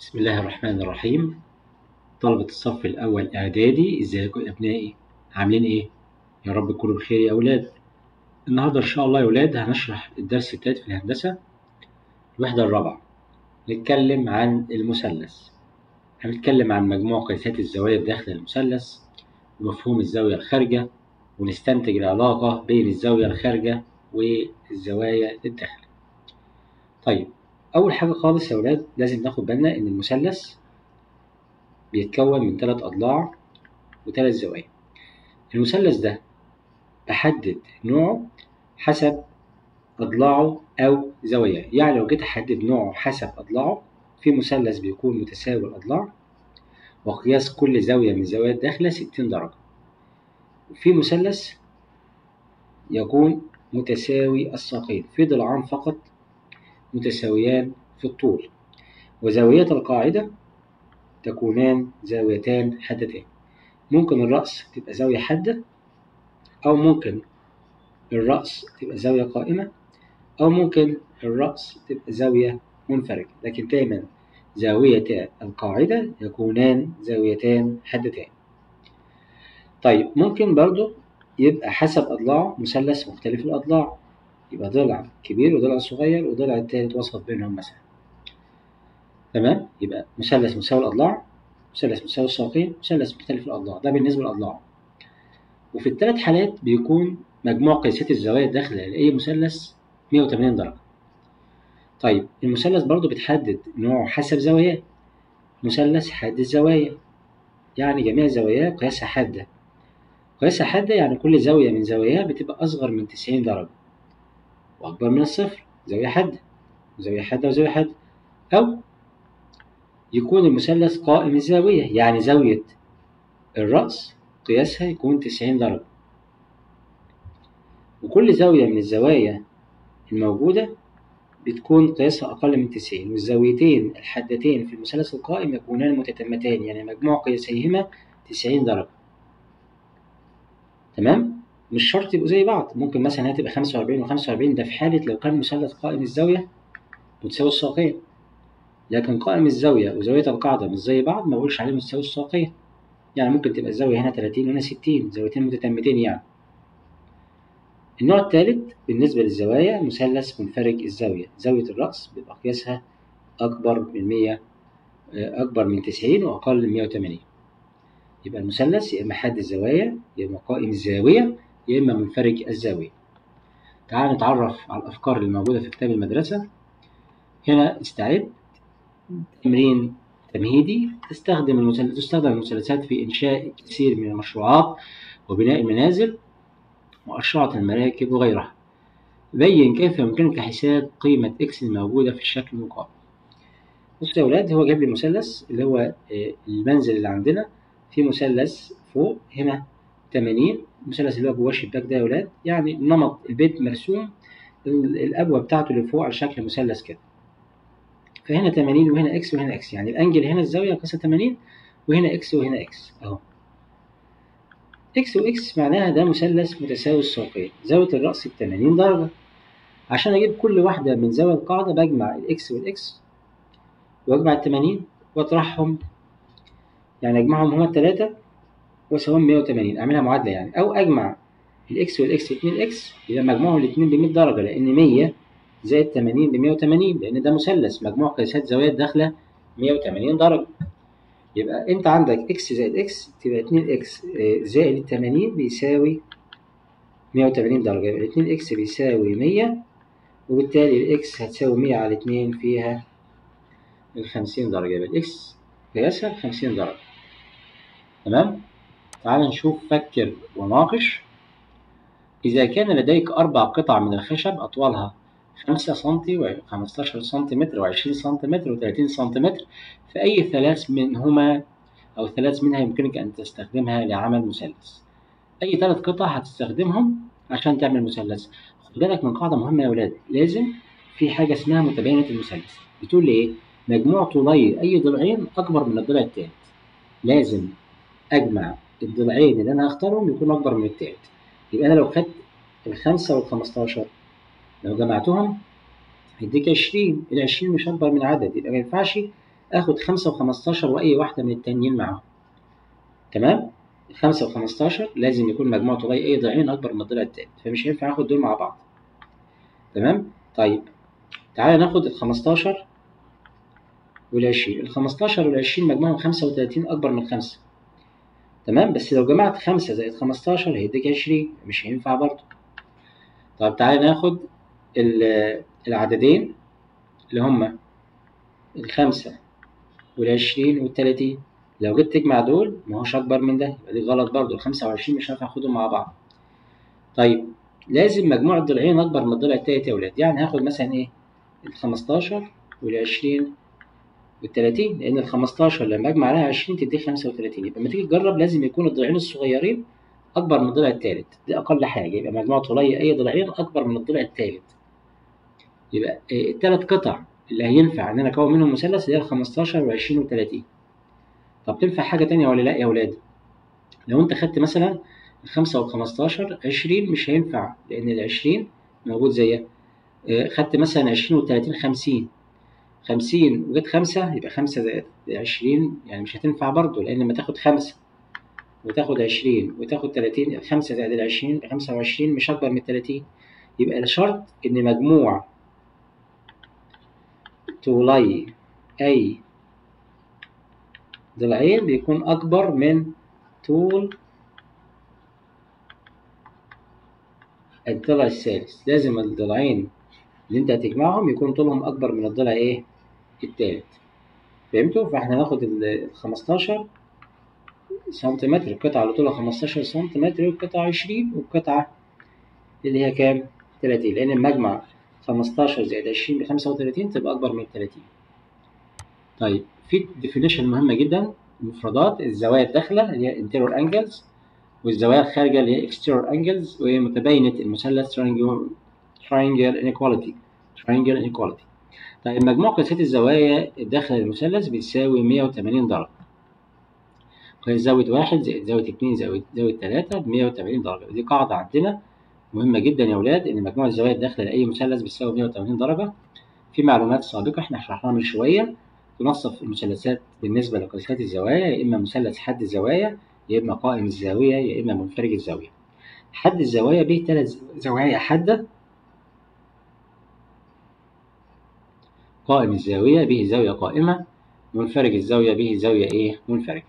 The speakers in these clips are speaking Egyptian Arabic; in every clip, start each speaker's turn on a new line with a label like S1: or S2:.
S1: بسم الله الرحمن الرحيم طلبة الصف الأول إعدادي إزيكم يا أبنائي عاملين إيه؟ يا رب تكونوا بخير يا أولاد النهاردة إن شاء الله يا أولاد هنشرح الدرس التالت في الهندسة الوحدة الرابعة نتكلم عن المثلث هنتكلم عن مجموع قياسات الزوايا داخل المثلث ومفهوم الزاوية الخارجة ونستنتج العلاقة بين الزاوية الخارجة والزوايا الداخلية طيب أول حاجة خالص يا ولاد لازم ناخد بالنا إن المثلث بيتكون من ثلاث أضلاع وثلاث زوايا المثلث ده بحدد نوعه حسب أضلاعه أو زواياه يعني لو جيت أحدد نوعه حسب أضلاعه في مثلث بيكون متساوي الأضلاع وقياس كل زاوية من زوايا الداخلة 60 درجة وفي مثلث يكون متساوي الساقين في ضلعان فقط متساويان في الطول وزاوية القاعدة تكونان زاويتان حادتان ممكن الرأس تبقى زاوية حادة أو ممكن الرأس تبقى زاوية قائمة أو ممكن الرأس تبقى زاوية منفرجة لكن دايما زاوية القاعدة يكونان زاويتان حادتان طيب ممكن برضو يبقى حسب أضلاعه مثلث مختلف الأضلاع يبقى ضلع كبير وضلع صغير وضلع التالت وسط بينهم مثلا تمام يبقى مثلث مساوي الأضلاع مثلث مساوي الساقين مثلث مختلف الأضلاع ده بالنسبة للأضلاع وفي الثلاث حالات بيكون مجموع قياسات الزوايا الداخلة لأي مثلث 180 درجة طيب المثلث برضو بتحدد نوعه حسب زواياه مثلث حاد الزوايا يعني جميع زواياه قياسها حادة قياسها حادة يعني كل زاوية من زواياها بتبقى أصغر من 90 درجة وأكبر من الصفر زاوية حادة وزاوية حادة وزاوية حادة أو يكون المثلث قائم الزاوية يعني زاوية الرأس قياسها يكون 90 درجة وكل زاوية من الزوايا الموجودة بتكون قياسها أقل من 90 والزاويتين الحادتين في المثلث القائم يكونان متتمتان يعني مجموع قياسيهما 90 درجة تمام؟ مش شرط يبقوا زي بعض ممكن مثلا هتبقى 45 و45 ده في حالة لو كان مثلث قائم الزاوية متساوي الساقين لكن قائم الزاوية وزاوية القاعدة مش زي بعض ما بقولش عليه متساوي الساقين يعني ممكن تبقى الزاوية هنا 30 وهنا 60 زاويتين متتمتين يعني النوع الثالث بالنسبة للزوايا مثلث منفرج الزاوية زاوية الرأس بيبقى قياسها أكبر من 100 أكبر من 90 وأقل من 180 يبقى المثلث يا إما حاد الزوايا يا إما قائم الزاوية يا إما منفرج الزاوية تعال نتعرف على الأفكار اللي موجودة في كتاب المدرسة هنا استعد تمرين تمهيدي تستخدم المثلث تستخدم المثلثات في إنشاء كثير من المشروعات وبناء المنازل وأشرطة المراكب وغيرها بين كيف يمكنك حساب قيمة إكس الموجودة في الشكل المقابل بصوا يا ولاد هو جاب لي مثلث اللي هو المنزل اللي عندنا في مثلث فوق هنا 80 المثلث اللي هو جواه الشباك ده يا ولاد يعني نمط البيت مرسوم الأبواب بتاعته اللي فوق على شكل مثلث كده فهنا 80 وهنا اكس وهنا اكس يعني الانجل هنا الزاويه قياسها 80 وهنا اكس وهنا اكس اهو اكس واكس معناها ده مثلث متساوي الساقين زاويه الراس ب 80 درجه عشان اجيب كل واحده من زاويه القاعده بجمع الاكس والاكس واجمع ال 80 واطرحهم يعني اجمعهم هما الثلاثه واساويهم 180 اعملها معادله يعني او اجمع الاكس والاكس 2 اكس يبقى مجموعهم الاثنين ب 100 درجه لان 100 زائد 80 ب 180 لأن ده مثلث مجموع قياسات زوايا الداخلة 180 درجة يبقى أنت عندك إكس زائد إكس تبقى 2 إكس زائد 80 بيساوي 180 درجة يبقى 2 إكس بيساوي 100 وبالتالي الإكس هتساوي 100 على 2 فيها ال 50 درجة يبقى الإكس قياسها 50 درجة تمام؟ تعال نشوف فكر وناقش إذا كان لديك أربع قطع من الخشب أطوالها خمسة سنتي وخمستاشر سنتيمتر وعشرين سنتيمتر وتلاتين سنتيمتر فأي ثلاث منهما أو ثلاث منها يمكنك أن تستخدمها لعمل مثلث أي ثلاث قطع هتستخدمهم عشان تعمل مثلث خد بالك من قاعدة مهمة يا ولاد لازم في حاجة اسمها متباينة المثلث بتقول لي إيه؟ مجموع طولي أي ضلعين أكبر من الضلع التالت لازم أجمع الضلعين اللي أنا هختارهم يكونوا أكبر من التالت يبقى أنا لو خدت الخمسة والخمستاشر لو جمعتهم هيديك عشرين العشرين مش أكبر من عدد يبقى ما ينفعش اخد خمسة وخمستاشر واي واحدة من التانيين معاهم تمام خمسة وخمستاشر لازم يكون مجموع طولي اي ضلعين اكبر من الضلع التالت فمش هينفع اخد دول مع بعض تمام طيب تعالى ناخد الخمستاشر والعشرين الخمستاشر والعشرين مجموعهم خمسة وتلاتين أكبر من خمسة تمام بس لو جمعت خمسة زائد خمستاشر هيديك عشرين مش هينفع برضه طب تعالى ناخد العددين اللي هما الخمسة والعشرين والتلاتين لو جيت تجمع دول ماهوش أكبر من ده يبقى دي غلط برضه الخمسة وعشرين مش هينفع أخدهم مع بعض طيب لازم مجموع الضلعين أكبر من الضلع التالت يا ولاد يعني هاخد مثلا إيه الخمستاشر والعشرين والتلاتين لأن الخمستاشر لما أجمع عليها عشرين تديك خمسة وتلاتين يبقى لما تيجي تجرب لازم يكون الضلعين الصغيرين أكبر من الضلع التالت دي أقل حاجة يبقى مجموع طولي أي ضلعين أكبر من الضلع التالت يبقى التلات قطع اللي هينفع إن أنا أكون منهم مثلث اللي هي الخمستاشر وعشرين وتلاتين طب تنفع حاجة تانية ولا لأ يا ولاد؟ لو أنت خدت مثلا الخمسة والخمستاشر عشرين مش هينفع لأن العشرين موجود زيها خدت مثلا عشرين والتلاتين خمسين خمسين وجت خمسة يبقى خمسة زائد عشرين يعني مش هتنفع برضه لأن لما تاخد خمسة وتاخد عشرين وتاخد تلاتين خمسة زائد العشرين يبقى خمسة وعشرين مش أكبر من التلاتين يبقى الشرط إن مجموع طولي أي ضلعين بيكون أكبر من طول الضلع الثالث لازم الضلعين اللي انت هتجمعهم يكون طولهم أكبر من الضلع إيه التالت فهمتوا؟ فاحنا هناخد ال 15 سنتيمتر القطعة اللي طولها 15 سنتيمتر والقطعة 20 والقطعة اللي هي كام؟ 30 لأن المجمع 15 زائد 20 ب 35 تبقى أكبر من 30 طيب في ديفينيشن مهمة جدا المفردات الزوايا الداخلة اللي هي interior angles والزوايا الخارجة اللي هي exterior angles وهي متباينة المثلث triangle triangle inequality triangle inequality طيب مجموع قياسات الزوايا داخل المثلث بتساوي 180 درجة قياس زاوية واحد زائد زاوية اتنين زائد زاوية تلاتة بمية وتمانين درجة ودي قاعدة عندنا مهمة جدا يا ولاد إن مجموع الزوايا الداخلة لأي مثلث بتساوي مية وتمانين درجة في معلومات سابقة احنا شرحناها من شوية تنصف المثلثات بالنسبة لقياسات الزوايا يا إما مثلث حد الزوايا يا إما قائم الزاوية يا إما منفرج الزاوية حد الزوايا به تلات زوايا حادة قائم الزاوية به زاوية قائمة منفرج الزاوية به زاوية إيه منفرجة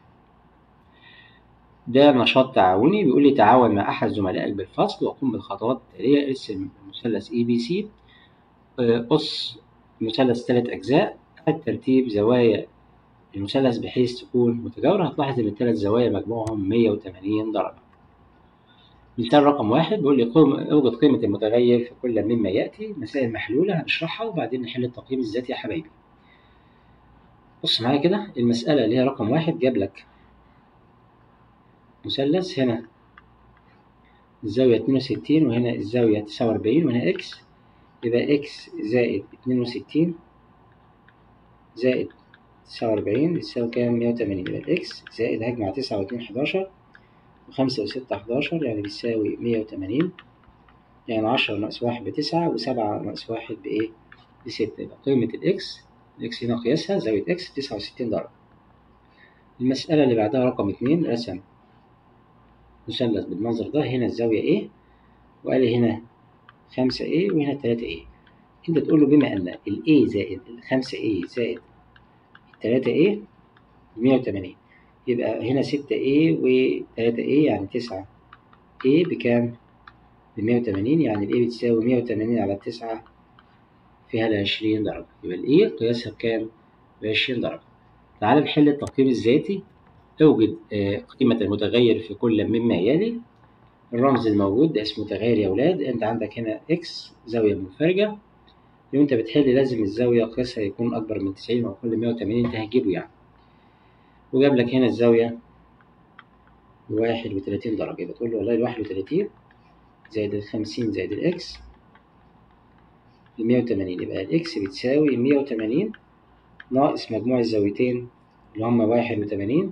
S1: ده نشاط تعاوني بيقول لي تعاون مع أحد زملائك بالفصل وقم بالخطوات التالية ارسم مثلث اي بي سي قص المثلث ثلاث أجزاء عد ترتيب زوايا المثلث بحيث تكون متجاورة هتلاحظ إن الثلاث زوايا مجموعهم 180 درجة مثال رقم واحد بيقول لي قوم اوجد قيمة المتغير في كل مما يأتي مسائل محلولة هنشرحها وبعدين نحل التقييم الذاتي يا حبايبي بص معايا كده المسألة اللي هي رقم واحد جاب لك مثلث هنا الزاوية اتنين وستين وهنا الزاوية تسعة وأربعين وهنا إكس يبقى إكس زائد اتنين وستين زائد تسعة وأربعين بتساوي كام مية وتمانين يبقى الإكس زائد هجمع تسعة واتنين حداشر وخمسة وستة حداشر يعني بيساوي مية وتمانين يعني عشرة ناقص واحد بتسعة وسبعة ناقص واحد بإيه بستة يبقى قيمة الإكس الإكس هنا قياسها زاوية إكس تسعة وستين درجة المسألة اللي بعدها رقم اتنين رسم مثلث بالمنظر ده هنا الزاوية ايه وقال لي هنا خمسة ايه وهنا تلاتة ايه انت تقول له بما ان ال A زائد الخمسة ايه زائد التلاتة ايه بمية وتمانين يبقى هنا ستة ايه وتلاتة ايه يعني تسعة ايه بكام بمية وتمانين يعني ال A بتساوي مية وتمانين على التسعة فيها العشرين درجة يبقى ال A قياسها بكام بعشرين درجة تعال نحل التقييم الذاتي اوجد قيمة المتغير في كل مما يلي الرمز الموجود ده اسمه متغير يا ولاد انت عندك هنا اكس زاوية منفرجة لو انت بتحل لازم الزاوية قياسها يكون اكبر من تسعين او اقل من مية وتمانين انت هتجيبه يعني وجاب لك هنا الزاوية واحد وتلاتين درجة يبقى تقول له والله الواحد وتلاتين زائد الخمسين زائد الاكس بمية وتمانين يبقى الاكس بتساوي مية وتمانين ناقص مجموع الزاويتين اللي هما واحد وتمانين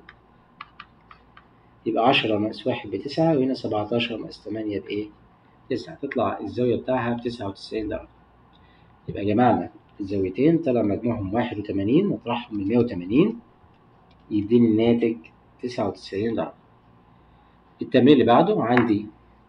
S1: يبقى عشرة ناقص واحد بتسعة وهنا سبعتاشر ناقص تمانية بإيه؟ تسعة تطلع الزاوية بتاعها بتسعة وتسعين درجة يبقى جمعنا الزاويتين طلع مجموعهم واحد وتمانين نطرحهم من مية وتمانين يديني الناتج تسعة وتسعين درجة التمرين اللي بعده عندي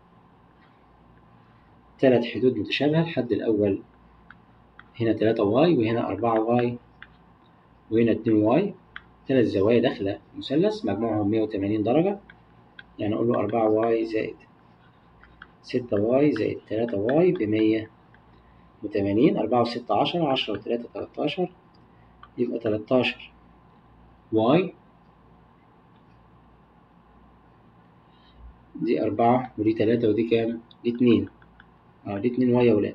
S1: ثلاث حدود متشابهة الحد الأول هنا تلاتة واي وهنا أربعة واي وهنا اتنين واي ثلاث زوايا داخلة مثلث مجموعهم مية وتمانين درجة يعني أقول له أربعة واي زائد ستة واي زائد تلاتة واي بمية وتمانين أربعة وستة عشرة عشرة وتلاتة تلاتاشر يبقى تلاتاشر واي دي أربعة ودي تلاتة ودي كام؟ دي اتنين اه دي اتنين واي يا ولاد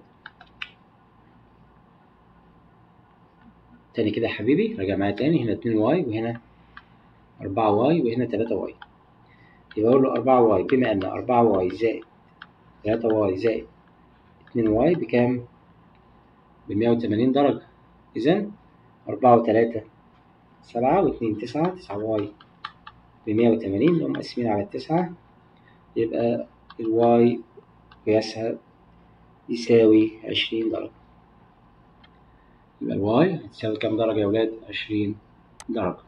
S1: تاني كده يا حبيبي راجع معايا تاني هنا اتنين واي وهنا أربعة واي وهنا تلاتة واي يبقى أقول له أربعة واي بما أن أربعة واي زائد تلاتة واي زائد اتنين واي بكام؟ بمية وتمانين درجة إذا أربعة وتلاتة سبعة واتنين تسعة تسعة واي بمية وتمانين نقوم مقسمين على التسعة يبقى الواي قياسها يساوي عشرين درجة يبقى الواي هتساوي كام درجة يا ولاد؟ عشرين درجة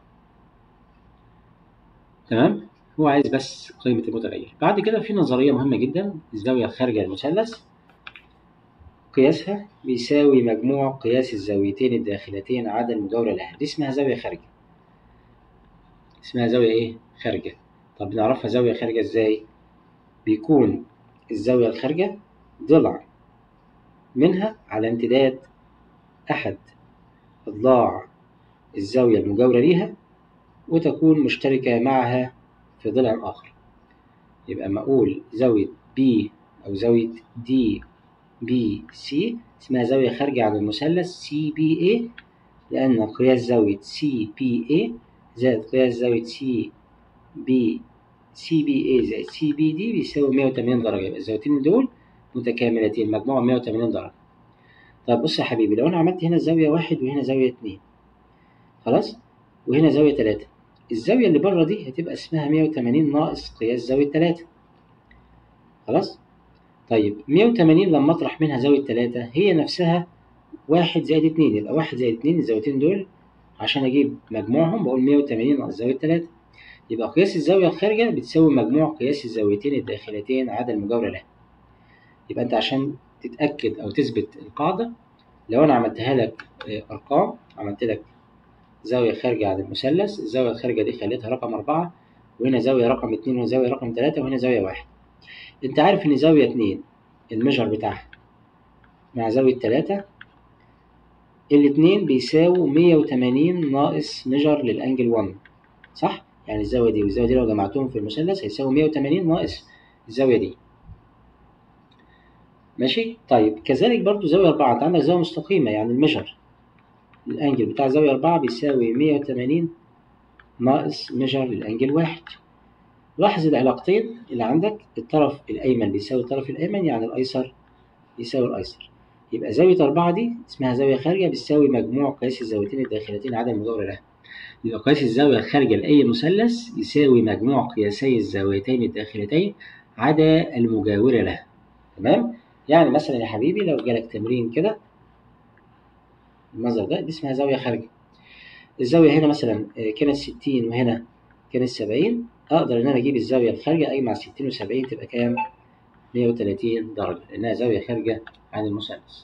S1: تمام؟ هو عايز بس قيمة المتغير بعد كده في نظرية مهمة جدا الزاوية الخارجة للمثلث قياسها بيساوي مجموع قياس الزاويتين الداخلتين عدا المجاورة لها دي اسمها زاوية خارجة اسمها زاوية ايه؟ خارجة طب نعرفها زاوية خارجة ازاي؟ بيكون الزاوية الخارجة ضلع منها على امتداد أحد أضلاع الزاوية المجاورة ليها وتكون مشتركة معها في ضلع آخر يبقى أما أقول زاوية B أو زاوية D B C اسمها زاوية خارجة عن المثلث CBA لأن قياس زاوية CBA زائد قياس زاوية CB CBA زائد CBD بيساوي 180 درجة يبقى الزاويتين دول متكاملتين مجموعهم 180 درجة طيب بص يا حبيبي لو أنا عملت هنا زاوية واحد وهنا زاوية اتنين خلاص وهنا زاوية تلاتة الزاوية اللي بره دي هتبقى اسمها 180 ناقص قياس زاوية تلاتة خلاص طيب 180 لما أطرح منها زاوية تلاتة هي نفسها واحد زائد اتنين يبقى واحد زائد اتنين الزاويتين دول عشان أجيب مجموعهم بقول 180 ناقص زاوية تلاتة يبقى قياس الزاوية الخارجة بتساوي مجموع قياس الزاويتين الداخلتين عدا المجاورة لها يبقى أنت عشان تتأكد أو تثبت القاعدة لو أنا عملتها لك أرقام عملت لك زاوية خارجة عن المثلث الزاوية الخارجة دي خليتها رقم أربعة وهنا زاوية رقم اتنين وهنا زاوية رقم تلاتة وهنا زاوية واحد أنت عارف إن زاوية اتنين الميجر بتاعها مع زاوية تلاتة الاتنين بيساووا مية وتمانين ناقص ميجر للأنجل ون صح؟ يعني الزاوية دي والزاوية دي لو جمعتهم في المثلث هيساووا مية وتمانين ناقص الزاوية دي ماشي؟ طيب كذلك برضو زاوية أربعة أنت عندك زاوية مستقيمة يعني الميجر الأنجل بتاع زاوية أربعة بيساوي مية وتمانين ناقص ميجر للأنجل واحد لاحظ العلاقتين اللي عندك الطرف الأيمن بيساوي الطرف الأيمن يعني الأيسر يساوي الأيسر يبقى زاوية أربعة دي اسمها زاوية خارجة بتساوي مجموع قياس الزاويتين الداخلتين عدم المجاورة لها يبقى قياس الزاوية الخارجة لأي مثلث يساوي مجموع قياسي الزاويتين الداخلتين عدا المجاورة لها تمام؟ يعني مثلا يا حبيبي لو جالك تمرين كده المنظر ده دي اسمها زاوية خارجة الزاوية هنا مثلا كانت ستين وهنا كانت سبعين أقدر إن أنا أجيب الزاوية الخارجة أجمع ستين وسبعين تبقى كام؟ مية وتلاتين درجة لأنها زاوية خارجة عن المثلث.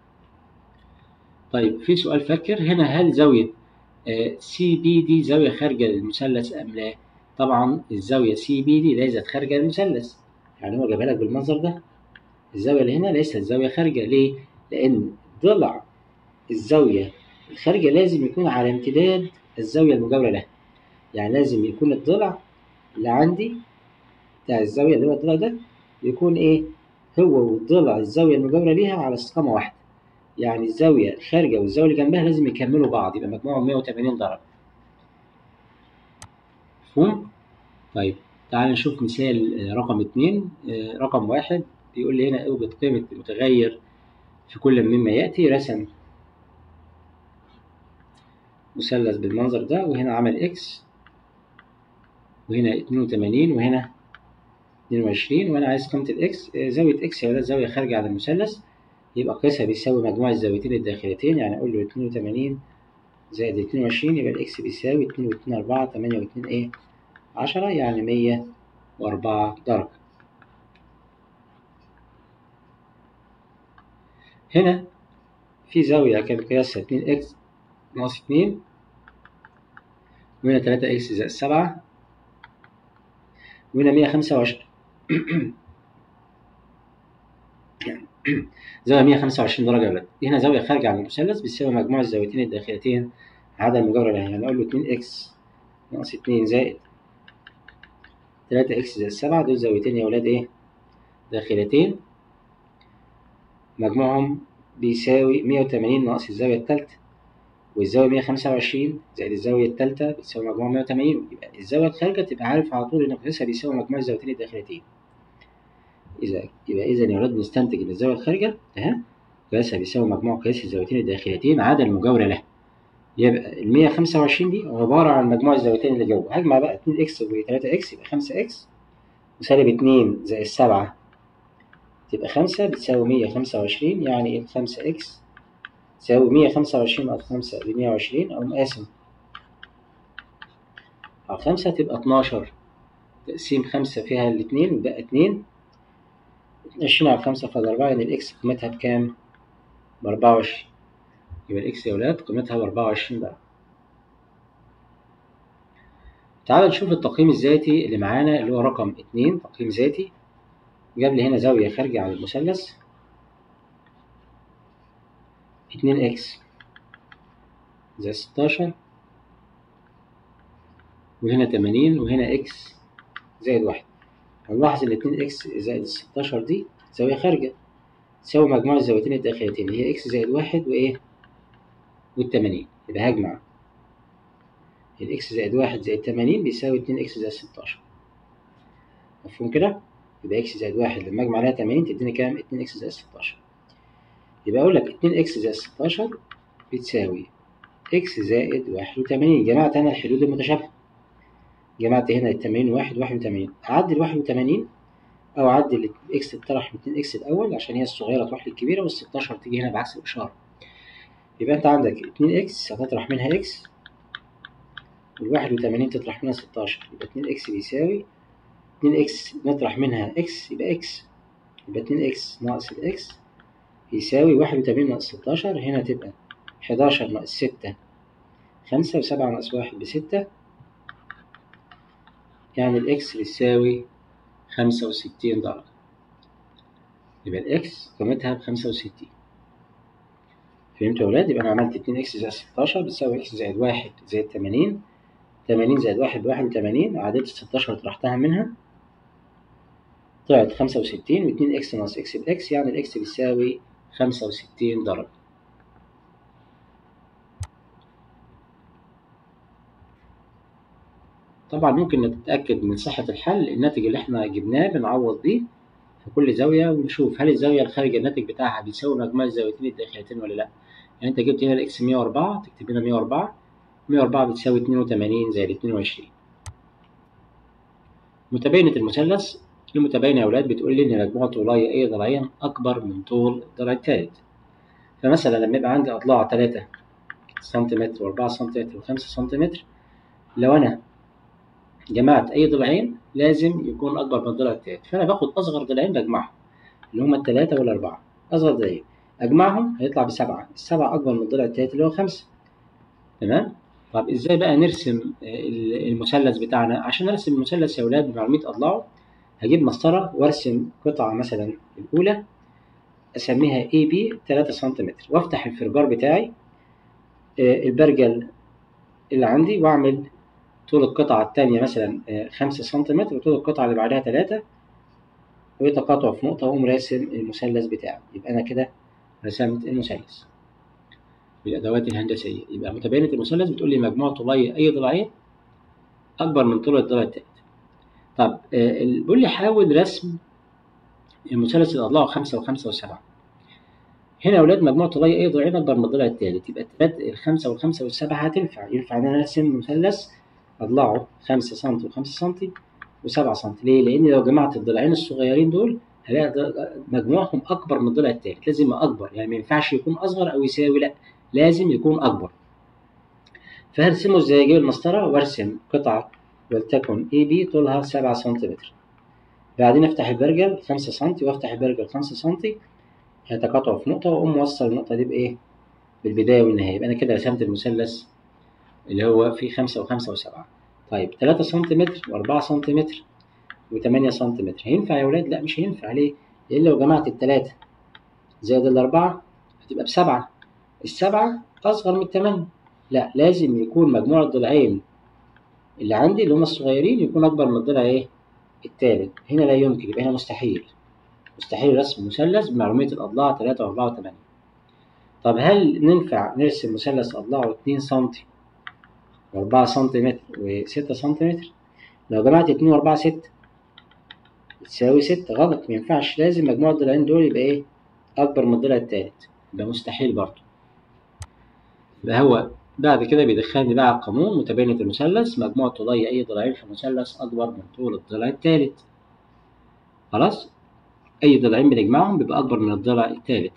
S1: طيب في سؤال فاكر هنا هل زاوية سي بي دي زاوية خارجة للمثلث أم لا؟ طبعا الزاوية سي بي دي ليست خارجة للمثلث يعني هو جابها لك بالمنظر ده الزاوية اللي هنا ليست زاوية خارجة ليه؟ لأن ضلع الزاوية الخارجة لازم يكون على امتداد الزاوية المجاورة لها يعني لازم يكون الضلع اللي عندي بتاع الزاوية اللي هو الضلع ده يكون إيه؟ هو وضلع الزاوية المجاورة ليها على استقامة واحدة يعني الزاوية الخارجة والزاوية اللي جنبها لازم يكملوا بعض يبقى مجموعهم 180 درجة مفهوم؟ طيب تعال نشوف مثال رقم اتنين رقم واحد بيقول لي هنا اوجد قيمة المتغير في كل مما يأتي رسم مثلث بالمنظر ده وهنا عمل اكس وهنا اتنين وتمانين وهنا اتنين وعشرين وأنا عايز قيمة الإكس زاوية إكس هي زاوية خارجة عن المثلث يبقى قياسها بيساوي مجموع الزاويتين الداخلتين يعني أقول له اتنين وتمانين زائد اتنين وعشرين يبقى الإكس بيساوي اتنين واتنين أربعة تمانية واتنين إيه عشرة يعني مية وأربعة درجة هنا في زاوية كان قياسها اتنين إكس ناقص اتنين وهنا تلاتة إكس زائد سبعة وهنا مية خمسة وعشرين زاوية 125 درجة يا ولاد دي هنا زاوية خارجة عن المثلث بتساوي مجموع الزاويتين الداخلتين عدد المجاورة لها يعني أقول له 2 إكس ناقص 2 زائد 3 إكس زائد 7 دول زاويتين يا ولاد إيه داخلتين مجموعهم بيساوي 180 ناقص الزاوية التالتة والزاوية 125 زائد الزاوية التالتة بتساوي مجموع 180 يبقى الزاوية الخارجة تبقى عارف على طول إن قياسها بيساوي مجموع الزاويتين الداخلتين إذا يبقى إذا يا ولاد بنستنتج إن الزاوية الخارجة أهي قياسها بيساوي مجموع قياس الزاويتين الداخلتين عدا المجاورة لها يبقى ال 125 دي عبارة عن مجموع الزاويتين اللي جوه هجمع بقى 2 إكس و 3 إكس يبقى 5 إكس وسالب 2 زائد 7 تبقى 5 بتساوي 125 يعني ال 5 إكس تساوي 125 ناقص 5 ب 120 أقوم قاسم على 5 تبقى 12 تقسيم 5 فيها الاتنين وبقى 2 20 على 5 فاضل 4 يعني الإكس قيمتها بكام؟ ب 24 يبقى الإكس يا ولاد قيمتها ب 24 بقى تعال نشوف التقييم الذاتي اللي معانا اللي هو رقم 2 تقييم ذاتي جاب لي هنا زاوية خارجة عن المثلث 2 إكس زائد 16 وهنا 80 وهنا إكس زائد واحد هنلاحظ إن 2 إكس زائد 16 دي زاوية خارجة تساوي مجموع الزاويتين الداخليتين اللي هي إكس زائد واحد وإيه والتمانين يبقى هجمع الإكس زائد واحد زائد تمانين بيساوي اتنين إكس زائد ستاشر مفهوم كده؟ يبقى إكس زائد واحد لما أجمع عليها تمانين تديني كام؟ اتنين إكس زائد ستاشر يبقى أقول لك اتنين إكس زائد ستاشر بتساوي إكس زائد واحد وتمانين جمعت أنا الحدود المتشابهة جمعت هنا التمانين واحد واحد وتمانين أعدل واحد وتمانين أو أعدل الإكس تطرح من اتنين إكس الأول عشان هي الصغيرة تروح للكبيرة والستاشر تيجي هنا بعكس الإشارة يبقى أنت عندك اتنين إكس هتطرح منها إكس والواحد وتمانين تطرح منها ستاشر يبقى اتنين إكس بيساوي اتنين إكس نطرح منها إكس يبقى إكس يبقى اتنين إكس ناقص الإكس يساوي واحد وتمانين ناقص ستاشر هنا تبقى حداشر ناقص ستة خمسة وسبعة ناقص واحد بستة يعني الإكس بتساوي خمسة وستين درجة يبقى الإكس قيمتها بخمسة وستين فهمتوا يا ولاد؟ يبقى أنا عملت اتنين إكس زائد ستاشر بتساوي إكس زائد واحد زائد تمانين تمانين زائد واحد بواحد وتمانين عديت الستاشر طرحتها منها طلعت خمسة وستين واتنين إكس ناقص إكس بإكس يعني الإكس بيساوي خمسة وستين درجة طبعا ممكن نتأكد من صحة الحل الناتج اللي احنا جبناه بنعوض بيه في كل زاوية ونشوف هل الزاوية الخارجة الناتج بتاعها بيساوي مجموع الزاويتين الداخليتين ولا لأ يعني أنت جبت هنا الإكس 104 تكتب هنا 104 104 بتساوي 82 زائد 22 متباينة المثلث المتباينة يا أولاد بتقول لي إن مجموع طولي أي ضلعين أكبر من طول الضلع التالت فمثلا لما يبقى عندي أضلاع 3 سنتيمتر و4 سنتيمتر و5 سنتيمتر لو أنا جمعت أي ضلعين لازم يكون أكبر من الضلع التالت فأنا باخد أصغر ضلعين بجمعهم اللي هما التلاتة والأربعة أصغر ضلعين أجمعهم هيطلع بسبعة السبعة أكبر من الضلع التالت اللي هو خمسة تمام طب إزاي بقى نرسم المثلث بتاعنا عشان أرسم المثلث يا ولاد بمعلومية أضلاعه هجيب مسطرة وأرسم قطعة مثلا الأولى أسميها اي بي 3 سنتيمتر وأفتح الفرجار بتاعي البرجل اللي عندي وأعمل طول القطعة التانية مثلا خمسة سنتيمتر وطول القطعة اللي بعدها تلاتة ويتقاطعوا في نقطة وأقوم راسم المثلث بتاعي يبقى أنا كده رسمت المثلث بالأدوات الهندسية يبقى متباينة المثلث بتقول لي مجموع طولي أي ضلعين أكبر من طول الضلع التالت طب بيقول لي حاول رسم المثلث اللي أضلاعه خمسة وخمسة وسبعة هنا يا أولاد مجموع طولي أي ضلعين أكبر من الضلع التالت يبقى التلات الخمسة والخمسة والسبعة هتنفع ينفع إن أنا أرسم مثلث أضلاعه خمسة سنتي وخمسة سنتي وسبعة سنتي ليه؟ لأن لو جمعت الضلعين الصغيرين دول هلاقي ض- مجموعهم اكبر من الضلع الثالث لازم يبقى اكبر يعني ما ينفعش يكون اصغر او يساوي لا لازم يكون اكبر فهرسمه ازاي اجيب المسطره وارسم قطعه ولتكن اي بي طولها 7 سنتيمتر بعدين افتح البرجل 5 سم وافتح البرجل 5 سم هيتقاطعوا في نقطه واقوم موصل النقطه دي بايه بالبدايه والنهايه يبقى انا كده رسمت المثلث اللي هو فيه 5 و5 و7 طيب 3 سم و4 سم و8 سم هينفع يا ولاد لا مش هينفع ليه لان لو جمعت الثلاثه زائد الاربعه هتبقى بسبعه السبعه اصغر من الثمانيه لا لازم يكون مجموع الضلعين اللي عندي اللي هم الصغيرين يكون اكبر من الضلع ايه الثالث هنا لا يمكن يبقى هنا مستحيل مستحيل رسم مثلث بمعلوميه الاضلاع 3 و4 و8 طب هل ننفع نرسم مثلث اضلاعه 2 سم و4 سم و6 سم لو جمعت 2 و4 6 تساوي 6 غلط ما ينفعش لازم مجموع الضلعين دول يبقى ايه اكبر من الضلع الثالث يبقى مستحيل برضه يبقى هو بعد كده بيدخلني بقى على القانون متباينة المثلث مجموع طولي أي ضلعين في المثلث أكبر من طول الضلع الثالث خلاص أي ضلعين بنجمعهم بيبقى أكبر من الضلع الثالث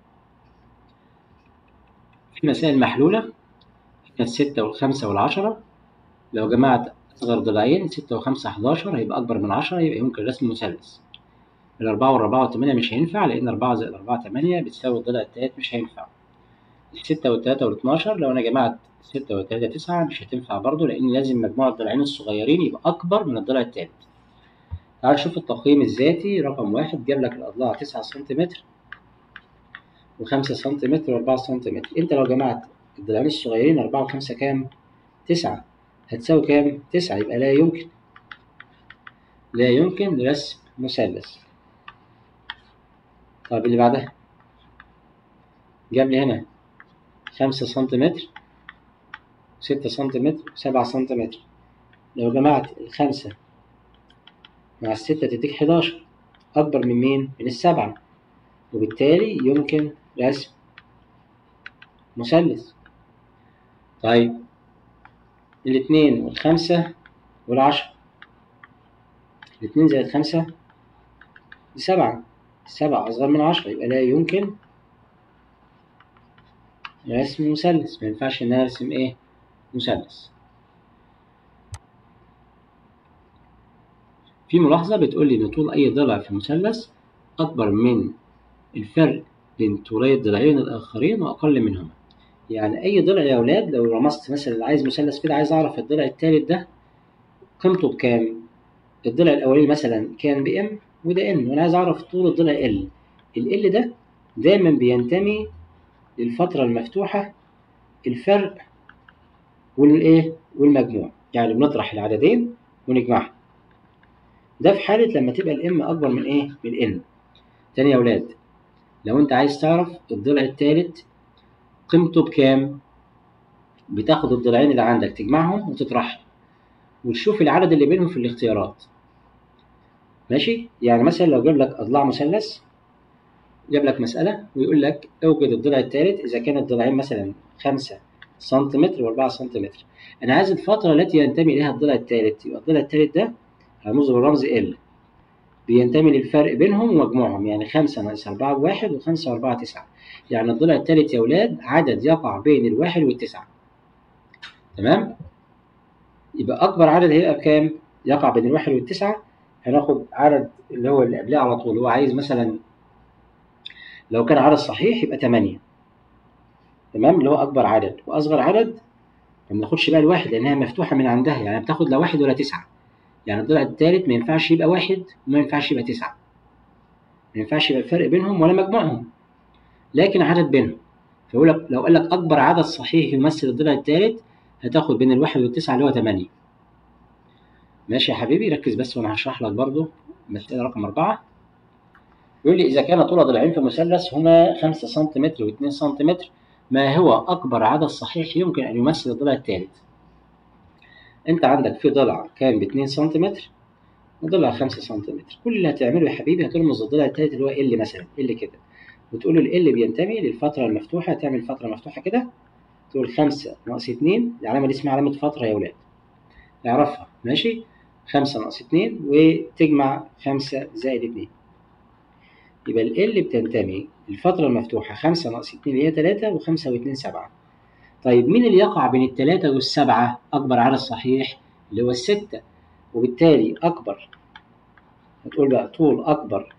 S1: في مسائل محلولة الستة والخمسة والعشرة لو جمعت أصغر ضلعين ستة وخمسة حداشر هيبقى أكبر من عشرة يبقى يمكن رسم مثلث الأربعة والأربعة والثمانية مش هينفع لأن أربعة زائد أربعة تمانية بتساوي الضلع التالت مش هينفع الستة والتلاتة والاتناشر لو أنا جمعت ستة والتلاتة تسعة مش هتنفع برضه لأن لازم مجموع الضلعين الصغيرين يبقى أكبر من الضلع التالت تعال نشوف التقييم الذاتي رقم واحد جاب لك الأضلاع تسعة سنتيمتر وخمسة سنتيمتر وأربعة سنتيمتر أنت لو جمعت الضلعين الصغيرين أربعة وخمسة كام؟ تسعة هتساوي كام؟ تسعة يبقى لا يمكن لا يمكن رسم مثلث طيب اللي بعدها جاب لي هنا خمسة سنتيمتر ستة سنتيمتر سبعة سنتيمتر لو جمعت الخمسة مع الستة تديك حداشر أكبر من مين؟ من السبعة وبالتالي يمكن رسم مثلث طيب الاتنين والخمسة والعشرة الاتنين زائد خمسة بسبعة السبعة أصغر من عشرة يبقى لا يمكن رسم مثلث ما ينفعش إن أنا أرسم إيه مثلث في ملاحظة بتقول لي إن طول أي ضلع في مثلث أكبر من الفرق بين طولي الضلعين الآخرين وأقل منهما يعني أي ضلع يا أولاد لو رمزت مثلا عايز مثلث كده عايز أعرف الضلع التالت ده قيمته بكام الضلع الأولاني مثلا كان بإم وده إن وأنا عايز أعرف طول الضلع إل ال ده دايما بينتمي للفترة المفتوحة الفرق والإيه والمجموع يعني بنطرح العددين ونجمعهم ده في حالة لما تبقى الإم أكبر من إيه من الإن تاني يا أولاد لو أنت عايز تعرف الضلع التالت قيمته بكام بتاخد الضلعين اللي عندك تجمعهم وتطرحهم وتشوف العدد اللي بينهم في الاختيارات ماشي يعني مثلا لو جاب لك اضلاع مثلث جاب لك مسألة ويقول لك اوجد الضلع الثالث إذا كان الضلعين مثلا 5 سنتيمتر و4 سنتيمتر أنا عايز الفترة التي ينتمي إليها الضلع الثالث يبقى الضلع الثالث ده هرمز بالرمز ال بينتمي للفرق بينهم ومجموعهم يعني 5 ناقص 4 بواحد و5 و4 9 يعني الضلع الثالث يا ولاد عدد يقع بين الواحد والتسعة تمام يبقى أكبر عدد هيبقى بكام؟ يقع بين الواحد والتسعة هناخد عدد اللي هو اللي قبلها على طول هو عايز مثلا لو كان عدد صحيح يبقى 8 تمام اللي هو أكبر عدد وأصغر عدد ما بناخدش بقى الواحد لأنها مفتوحة من عندها يعني بتاخد لا واحد ولا تسعة يعني الضلع الثالث ما ينفعش يبقى واحد وما ينفعش يبقى تسعة ما ينفعش يبقى الفرق بينهم ولا مجموعهم لكن عدد بينهم فيقول لك لو قال لك أكبر عدد صحيح يمثل الضلع الثالث هتاخد بين الواحد والتسعة اللي هو 8 ماشي يا حبيبي ركز بس وأنا هشرح لك برضو مسألة رقم أربعة يقول لي إذا كان طول ضلعين في مثلث هما 5 سنتيمتر و2 سنتيمتر ما هو أكبر عدد صحيح يمكن أن يمثل الضلع الثالث أنت عندك في ضلع كان ب 2 سنتيمتر وضلع 5 سنتيمتر كل اللي هتعمله يا حبيبي هترمز الضلع الثالث اللي هو ال مثلا ال كده وتقول له ال بينتمي للفترة المفتوحة تعمل فترة مفتوحة كده تقول 5 ناقص 2 العلامة دي اسمها علامة فترة يا ولاد اعرفها ماشي 5 ناقص 2 وتجمع 5 زائد 2 يبقى ال L بتنتمي الفترة المفتوحة خمسة ناقص اتنين اللي هي تلاتة وخمسة واتنين سبعة طيب مين اللي يقع بين التلاتة والسبعة أكبر عدد صحيح اللي هو الستة وبالتالي أكبر هتقول بقى طول أكبر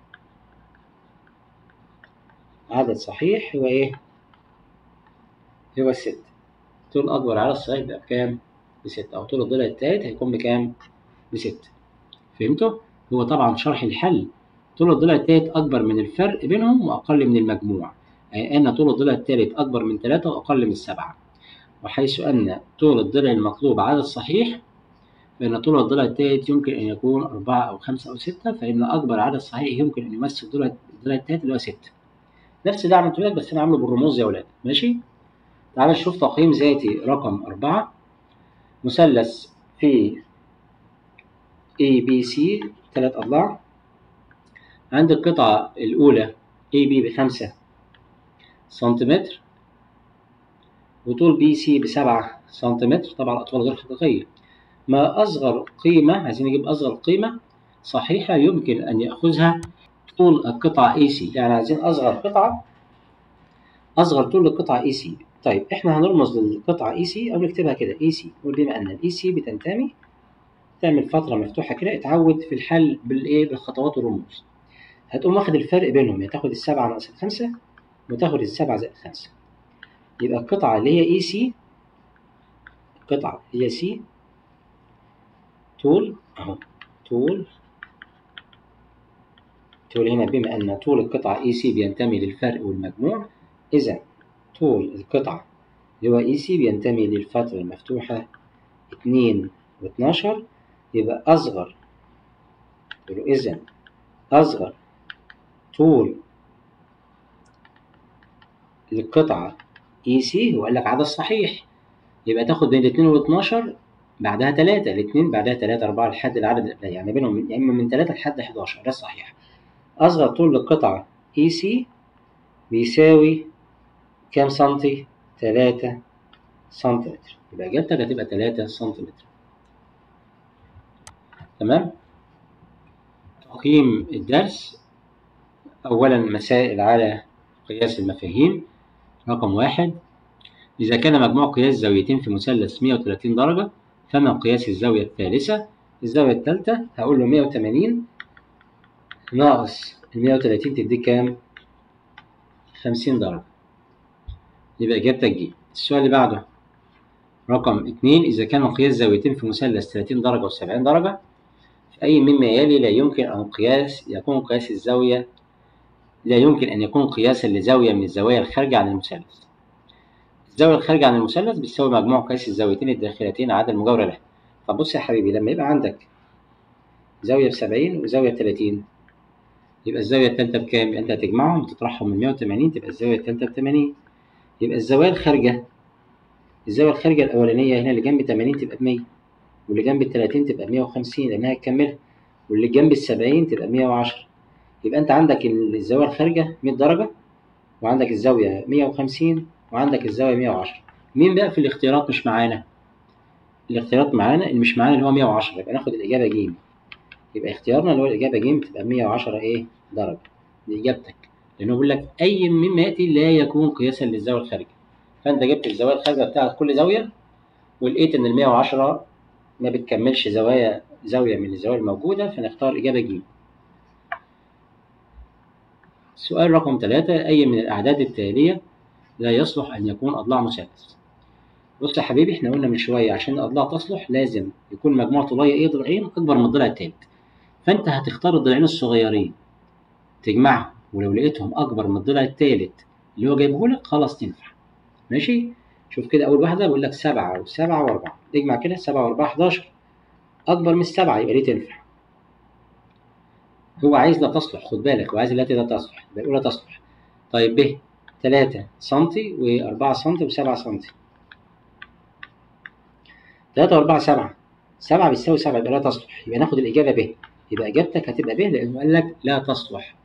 S1: عدد صحيح هو إيه؟ هو الستة طول أكبر عدد صحيح بقى بكام؟ بستة أو طول الضلع التالت هيكون بكام؟ بستة فهمتوا؟ هو طبعا شرح الحل طول الضلع التالت أكبر من الفرق بينهم وأقل من المجموع أي أن طول الضلع التالت أكبر من تلاتة وأقل من السبعة وحيث أن طول الضلع المطلوب عدد صحيح فإن طول الضلع التالت يمكن أن يكون أربعة أو خمسة أو ستة فإن أكبر عدد صحيح يمكن أن يمثل الضلع الضلع التالت اللي هو ستة نفس اللي عملته لك بس أنا عامله بالرموز يا ولاد ماشي تعال نشوف تقييم ذاتي رقم أربعة مثلث في A B C ثلاث أضلاع عند القطعة الأولى A B بخمسة سنتيمتر وطول بي سي بسبعة سنتيمتر طبعا الأطوال غير حقيقية ما أصغر قيمة عايزين نجيب أصغر قيمة صحيحة يمكن أن يأخذها طول القطعة AC يعني عايزين أصغر قطعة أصغر طول للقطعة AC طيب إحنا هنرمز للقطعة AC أو نكتبها كده AC وبما أن ال AC بتنتمي تعمل فترة مفتوحة كده اتعود في الحل بالإيه بالخطوات والرموز هتقوم واخد الفرق بينهم يعني تاخد السبعة ناقص الخمسة وتاخد السبعة زائد الخمسة يبقى القطعة اللي هي AC القطعة اللي هي C طول أهو طول طول هنا بما أن طول القطعة AC بينتمي للفرق والمجموع إذا طول القطعة اللي هو AC بينتمي للفترة المفتوحة اتنين واتناشر يبقى أصغر إذا أصغر طول للقطعة EC هو قال لك عدد صحيح يبقى تاخد بين الاتنين والاتناشر بعدها تلاتة الاتنين بعدها تلاتة أربعة لحد العدد يعني بينهم يا إما من تلاتة لحد حداشر ده صحيح أصغر طول للقطعة EC بيساوي كام سنتي؟ تلاتة سنتيمتر يبقى إجابتك هتبقى تلاتة سنتيمتر تمام؟ تقييم الدرس أولا مسائل على قياس المفاهيم رقم واحد إذا كان مجموع قياس زاويتين في مثلث 130 درجة فما قياس الزاوية الثالثة الزاوية الثالثة هقول له 180 ناقص ال 130 تديك كام؟ 50 درجة يبقى إجابتك جيم السؤال اللي بعده رقم اتنين إذا كان قياس زاويتين في مثلث 30 درجة و 70 درجة في أي مما يلي لا يمكن أن قياس يكون قياس الزاوية لا يمكن أن يكون قياسا لزاوية من الزوايا الخارجة عن المثلث الزاوية الخارجة عن المثلث بتساوي مجموع قياس الزاويتين الداخلتين عدا المجاورة لها طب بص يا حبيبي لما يبقى عندك زاوية بسبعين وزاوية بتلاتين يبقى الزاوية التالتة بكام؟ يبقى أنت هتجمعهم وتطرحهم من مية وتمانين تبقى الزاوية التالتة بتمانين يبقى الزوايا الخارجة الزاوية الخارجة الأولانية هنا اللي جنب تمانين تبقى بمية واللي جنب التلاتين تبقى بمية وخمسين لأنها هتكملها واللي جنب السبعين تبقى بمية وعشرة يبقى أنت عندك الزاوية الخارجة مية درجة وعندك الزاوية مية وخمسين وعندك الزاوية 110 مين بقى في الاختيارات مش معانا الاختيارات معانا اللي مش معانا اللي هو 110 يبقى ناخد الإجابة ج يبقى اختيارنا اللي هو الإجابة ج بتبقى 110 إيه درجة دي إجابتك لأنه بيقول لك أي مما يأتي لا يكون قياسا للزاوية الخارجة فأنت جبت الزاوية الخارجة بتاعت كل زاوية ولقيت إن ال 110 ما بتكملش زوايا زاوية من الزوايا الموجودة فنختار إجابة ج سؤال رقم ثلاثة أي من الأعداد التالية لا يصلح أن يكون أضلاع مثلث بص يا حبيبي احنا قلنا من شوية عشان الأضلاع تصلح لازم يكون مجموع طولية ايه ضلعين أكبر من الضلع التالت فأنت هتختار الضلعين الصغيرين تجمعهم ولو لقيتهم أكبر من الضلع التالت اللي هو جايبه لك خلاص تنفع ماشي شوف كده أول واحدة بقول لك سبعة وسبعة وأربعة تجمع كده سبعة وأربعة حداشر أكبر من السبعة يبقى دي تنفع هو عايز لا تصلح خد بالك هو عايز التي لا تصلح يبقى الأولى تصلح طيب ب تلاتة سنتي وأربعة سنتي وسبعة سنتي تلاتة وأربعة سبعة سبعة بتساوي سبعة يبقى لا تصلح يبقى ناخد الإجابة ب يبقى إجابتك هتبقى ب لأنه قال لك لا تصلح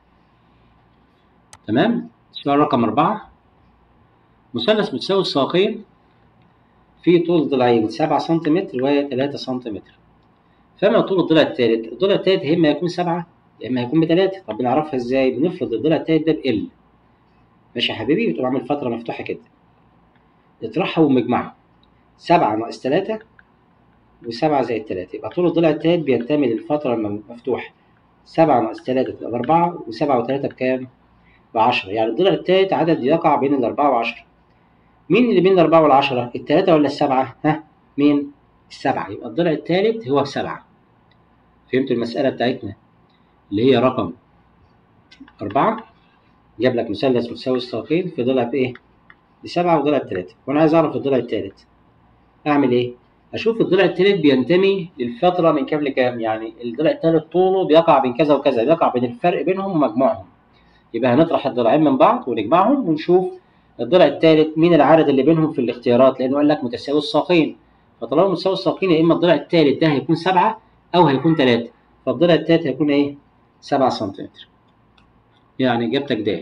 S1: تمام السؤال رقم أربعة مثلث متساوي الساقين في طول ضلعين سبعة سنتيمتر وتلاتة سنتيمتر فما طول الضلع الثالث الضلع الثالث إما يكون سبعة يا اما هيكون بتلاته طب بنعرفها ازاي بنفرض الضلع التالت ده بال ماشي يا حبيبي وتقوم عامل فتره مفتوحه كده اطرحها ومجمعها سبعة ناقص تلاتة وسبعة زائد تلاتة يبقى طول الضلع التالت بينتمي للفترة المفتوحة سبعة ناقص تلاتة تبقى بأربعة وسبعة وتلاتة بكام؟ بعشرة يعني الضلع التالت عدد يقع بين الأربعة وعشرة مين اللي بين الأربعة والعشرة؟ التلاتة ولا السبعة؟ ها؟ مين؟ السبعة يبقى الضلع التالت هو سبعة فهمتوا المسألة بتاعتنا اللي هي رقم أربعة جاب لك مثلث متساوي الساقين في ضلع بإيه؟ بسبعة وضلع بتلاتة وأنا عايز أعرف الضلع التالت أعمل إيه؟ أشوف الضلع التالت بينتمي للفترة من كام لكام يعني الضلع التالت طوله بيقع بين كذا وكذا بيقع بين الفرق بينهم ومجموعهم يبقى هنطرح الضلعين من بعض ونجمعهم ونشوف الضلع التالت مين العدد اللي بينهم في الاختيارات لأنه قال لك متساوي الساقين فطالما متساوي الساقين يا إما الضلع التالت ده هيكون سبعة أو هيكون تلاتة فالضلع التالت هيكون إيه؟ سبعة سنتيمتر يعني إجابتك د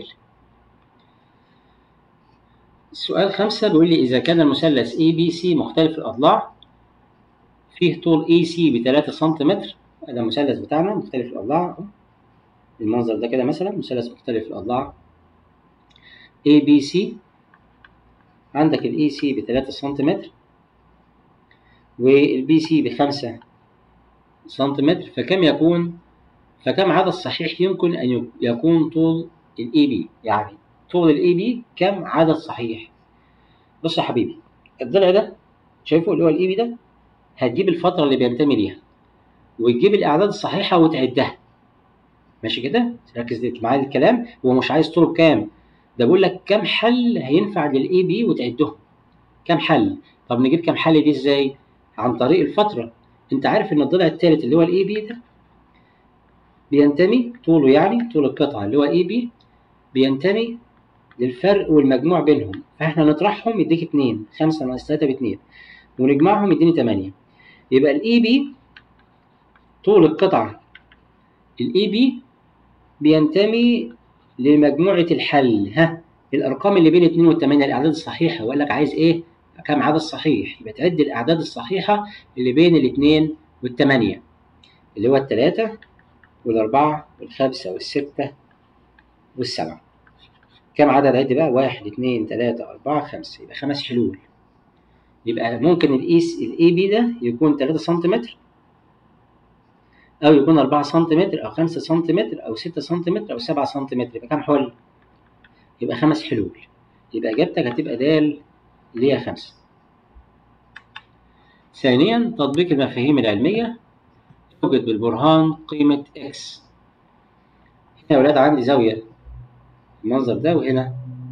S1: السؤال خمسة بيقول لي إذا كان المثلث ABC مختلف الأضلاع فيه طول AC بتلاتة سنتيمتر ده المثلث بتاعنا مختلف الأضلاع أهو. المنظر ده كده مثلا مثلث مختلف الأضلاع ABC عندك ال EC بتلاتة سنتيمتر وال BC بخمسة سنتيمتر فكم يكون فكم عدد صحيح يمكن أن يكون طول ال AB يعني طول ال AB كم عدد صحيح بص يا حبيبي الضلع ده شايفه اللي هو ال AB ده هتجيب الفترة اللي بينتمي ليها وتجيب الأعداد الصحيحة وتعدها ماشي كده ركز معايا الكلام هو مش عايز طوله بكام ده بيقول لك كم حل هينفع للاي بي وتعدهم كم حل طب نجيب كم حل دي ازاي عن طريق الفتره انت عارف ان الضلع الثالث اللي هو الاي بي ده بينتمي طوله يعني طول القطعه اللي هو اي بي بينتمي للفرق والمجموع بينهم فاحنا نطرحهم يديك 2 5 ناقص 3 ب 2 ونجمعهم يديني 8 يبقى الاي بي طول القطعه الاي بي بينتمي لمجموعة الحل ها الأرقام اللي بين 2 و 8 الأعداد الصحيحة وقال لك عايز إيه؟ كم عدد صحيح؟ يبقى تعد الأعداد الصحيحة اللي بين الاثنين والثمانية اللي هو الثلاثة والأربعة والخمسة والستة والسبعة كم عدد عد بقى؟ واحد اثنين ثلاثة أربعة خمسة يبقى خمس حلول يبقى ممكن الإيس الإي بي ده يكون 3 سنتيمتر أو يكون 4 سنتيمتر أو 5 سنتيمتر أو 6 سنتيمتر أو 7 سنتيمتر يبقى كام حل؟ يبقى خمس حلول يبقى إجابتك هتبقى د اللي هي خمسة. ثانيا تطبيق المفاهيم العلمية توجد بالبرهان قيمة x هنا يا ولاد عندي زاوية المنظر ده وهنا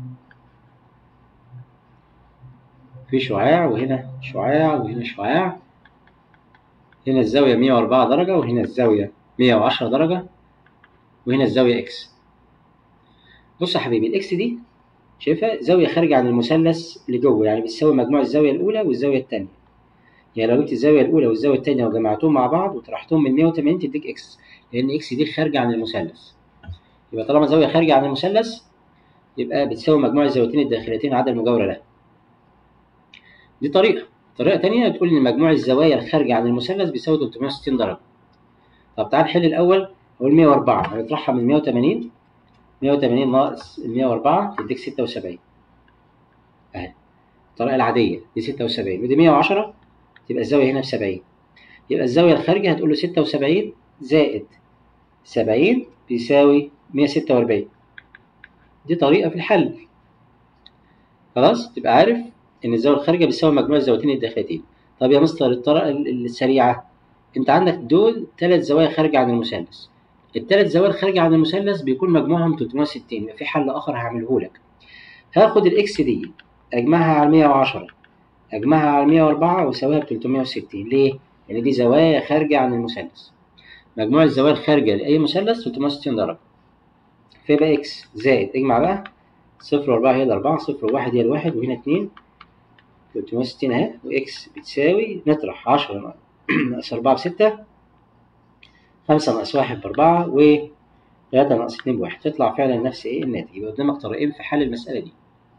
S1: في شعاع وهنا شعاع وهنا شعاع هنا الزاوية 104 درجة وهنا الزاوية 110 درجة وهنا الزاوية إكس بص يا حبيبي الإكس دي شايفها زاوية خارجة عن المثلث اللي جوه يعني بتساوي مجموع الزاوية الأولى والزاوية التانية يعني لو جبت الزاوية الأولى والزاوية التانية وجمعتهم مع بعض وطرحتهم من 180 تديك إكس لأن إكس دي خارجة عن المثلث يبقى طالما زاوية خارجة عن المثلث يبقى بتساوي مجموع الزاويتين الداخليتين عدد المجاورة لها دي طريقة طريقة تانية بتقول إن مجموع الزوايا الخارجة عن المثلث بيساوي 360 درجة. طب تعال نحل الأول أقول 104 هنطرحها من 180 180 ناقص 104 تديك 76 أهي الطريقة العادية دي 76 ودي 110 تبقى الزاوية هنا ب 70 يبقى الزاوية الخارجة هتقول له 76 زائد 70 بيساوي 146 دي طريقة في الحل خلاص تبقى عارف ان الزاويه الخارجه بتساوي مجموع الزاويتين الداخليتين طب يا مستر الطريقه السريعه انت عندك دول ثلاث زوايا خارجه عن المثلث الثلاث زوايا الخارجه عن المثلث بيكون مجموعهم 360 يبقى في حل اخر هعمله لك هاخد الاكس دي اجمعها على 110 اجمعها على 104 واساويها ب 360 ليه لان دي زوايا خارجه عن المثلث مجموع الزوايا الخارجه لاي مثلث 360 درجه فيبقى اكس زائد اجمع بقى صفر وأربعة هي الأربعة صفر وواحد هي الواحد وهنا اتنين 360 اهي واكس بتساوي نطرح 10 ناقص 4 بستة 5 ناقص 1 بأربعة و 3 ناقص 2 بواحد تطلع فعلا نفس ايه الناتج يبقى قدامك طريقين في حل المسألة دي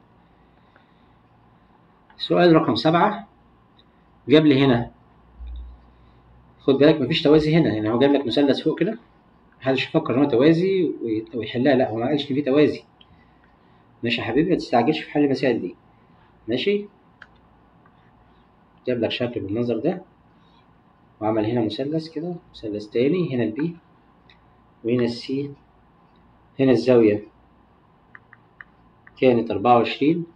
S1: سؤال رقم سبعة جاب لي هنا خد بالك مفيش توازي هنا يعني هو جاب لك مثلث فوق كده محدش يفكر ان هو توازي ويحلها لا هو ما قالش ان في توازي ماشي يا حبيبي ما تستعجلش في حل المسائل دي ماشي جاب لك شكل بالمنظر ده وعمل هنا مثلث كده مثلث تاني هنا البي وهنا السي هنا الزاوية كانت أربعة وعشرين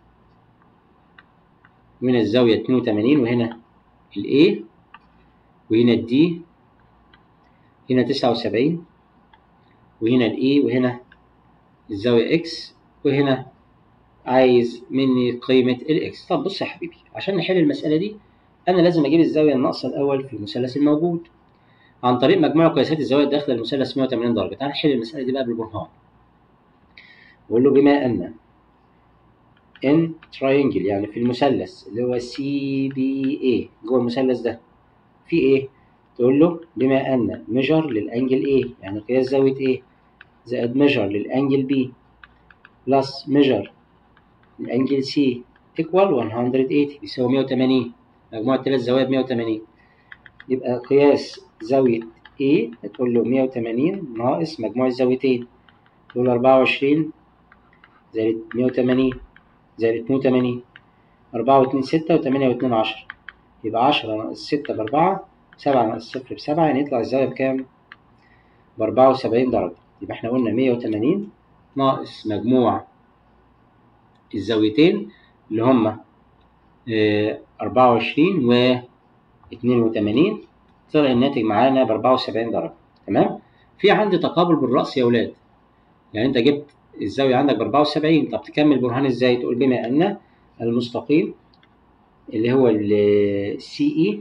S1: وهنا الزاوية اتنين وتمانين وهنا ال A وهنا ال D هنا تسعة وسبعين وهنا ال E وهنا الزاوية X وهنا عايز مني قيمة ال X طب بص يا حبيبي عشان نحل المسألة دي أنا لازم أجيب الزاوية الناقصة الأول في المثلث الموجود عن طريق مجموع قياسات الزوايا الداخلة للمثلث 180 درجة تعال نحل المسألة دي بقى بالبرهان بقول له بما أن ان تراينجل يعني في المثلث اللي هو سي بي اي جوه المثلث ده في ايه تقول له بما ان ميجر للانجل ايه يعني قياس زاويه ايه زائد ميجر للانجل بي بلس ميجر للانجل سي ايكوال 180 بيساوي 180 مجموع الثلاث زوايا ب 180 يبقى قياس زاويه A هتقول له 180 ناقص مجموع الزاويتين تقول 24 زائد 180 زائد 82 أربعة واتنين ستة وتمانية واتنين عشرة يبقى عشرة ناقص ستة بأربعة سبعة ناقص صفر بسبعة يعني يطلع الزاوية بكام؟ بأربعة وسبعين درجة يبقى احنا قلنا مية وتمانين ناقص مجموع الزاويتين اللي هما أربعة وعشرين واتنين وتمانين طلع الناتج معانا بأربعة وسبعين درجة تمام؟ في عندي تقابل بالرأس يا ولاد يعني أنت جبت الزاوية عندك ب 74 طب تكمل برهان ازاي؟ تقول بما أن المستقيم اللي هو ال CE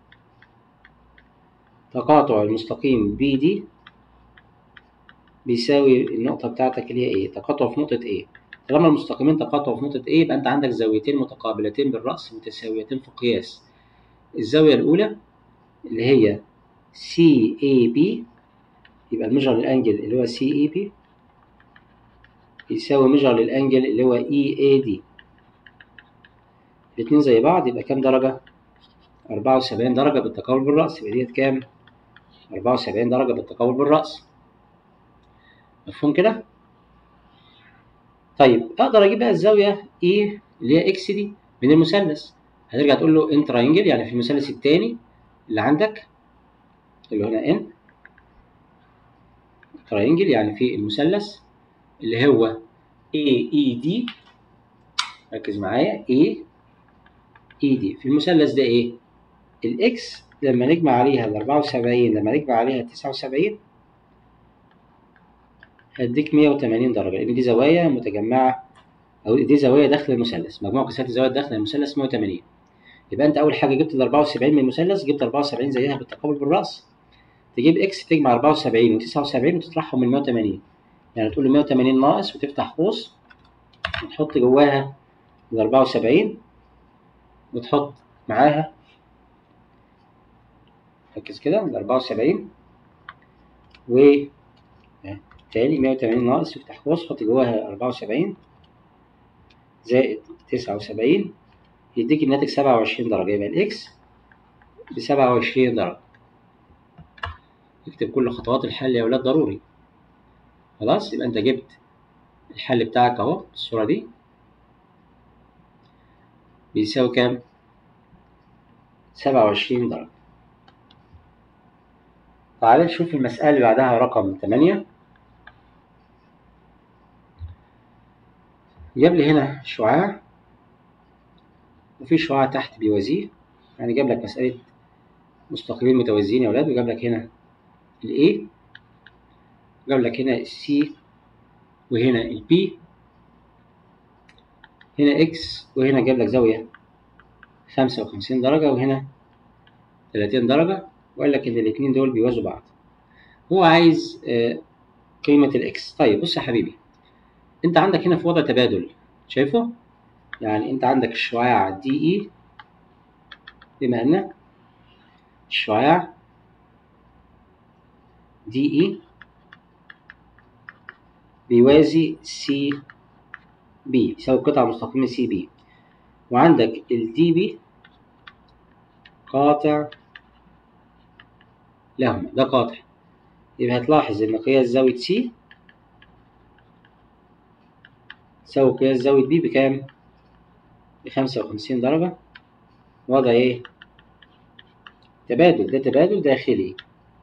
S1: تقاطع المستقيم BD بيساوي النقطة بتاعتك اللي هي ايه؟ تقاطع في نقطة ايه؟ طالما المستقيمين تقاطعوا في نقطة ايه يبقى أنت عندك زاويتين متقابلتين بالرأس متساويتين في القياس. الزاوية الأولى اللي هي CAB يبقى الميجر الأنجل اللي هو CEB يساوي ميجر للأنجل اللي هو EAD الاتنين زي بعض يبقى كام درجة؟ أربعة وسبعين درجة بالتقابل بالرأس يبقى ديت كام؟ أربعة وسبعين درجة بالتقابل بالرأس مفهوم كده؟ طيب أقدر أجيب بقى الزاوية E اللي هي إكس دي من المثلث هترجع تقول له إن تراينجل يعني في المثلث التاني اللي عندك اللي هنا إن تراينجل يعني في المثلث اللي هو AED ركز معايا AED في المثلث ده ايه؟ الاكس لما نجمع عليها ال 74 لما نجمع عليها ال 79 هديك 180 درجة لأن دي زوايا متجمعة أو دي زوايا داخل المثلث مجموع قياسات الزوايا داخل المثلث 180 يبقى أنت أول حاجة جبت ال 74 من المثلث جبت 74 زيها بالتقابل بالرأس تجيب اكس تجمع 74 و 79 وتطرحهم من 180 يعني تقول له 180 ناقص وتفتح قوس وتحط جواها ال 74 وتحط معاها ركز كده ال 74 و تاني 180 ناقص تفتح قوس حط جواها 74 زائد 79 يديك الناتج 27 درجة يبقى الإكس ب 27 درجة اكتب كل خطوات الحل يا ولاد ضروري خلاص يبقى انت جبت الحل بتاعك اهو الصورة دي بيساوي كام؟ سبعة وعشرين درجة تعال نشوف المسألة اللي بعدها رقم تمانية جاب لي هنا شعاع وفي شعاع تحت بيوازيه يعني جاب لك مسألة مستقيمين متوازيين يا ولاد وجاب لك هنا ال A جاب لك هنا ال C وهنا ال B هنا X وهنا جاب لك زاوية خمسة وخمسين درجة وهنا تلاتين درجة وقال لك إن الاتنين دول بيوازوا بعض هو عايز آه قيمة الإكس طيب بص يا حبيبي أنت عندك هنا في وضع تبادل شايفه؟ يعني أنت عندك الشعاع دي إي بما أن الشعاع دي إي بيوازي سي بي يساوي قطعة مستقيمة سي بي وعندك الدي بي قاطع لهما ده قاطع يبقى هتلاحظ إن قياس زاوية سي تساوي قياس زاوية بي بكام؟ بخمسة وخمسين درجة وضع إيه؟ تبادل ده تبادل داخلي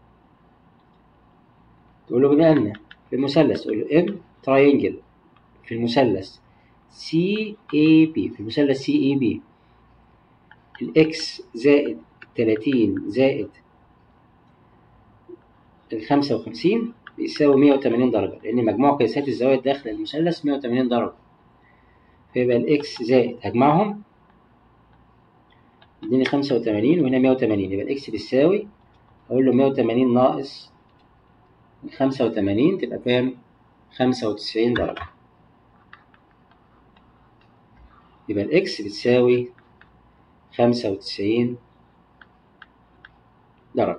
S1: تقول له بما أن في المثلث تقول له M triangle في المثلث CAB في المثلث CAB الإكس زائد تلاتين زائد الخمسة وخمسين بيساوي مية وتمانين درجة لأن مجموع قياسات الزوايا داخل المثلث مية وتمانين درجة فيبقى الإكس زائد هجمعهم يديني خمسة وتمانين وهنا مية وتمانين يبقى الإكس بتساوي أقول له مية وتمانين ناقص خمسة وتمانين تبقى كام؟ خمسة وتسعين درجة يبقى الإكس بتساوي خمسة وتسعين درجة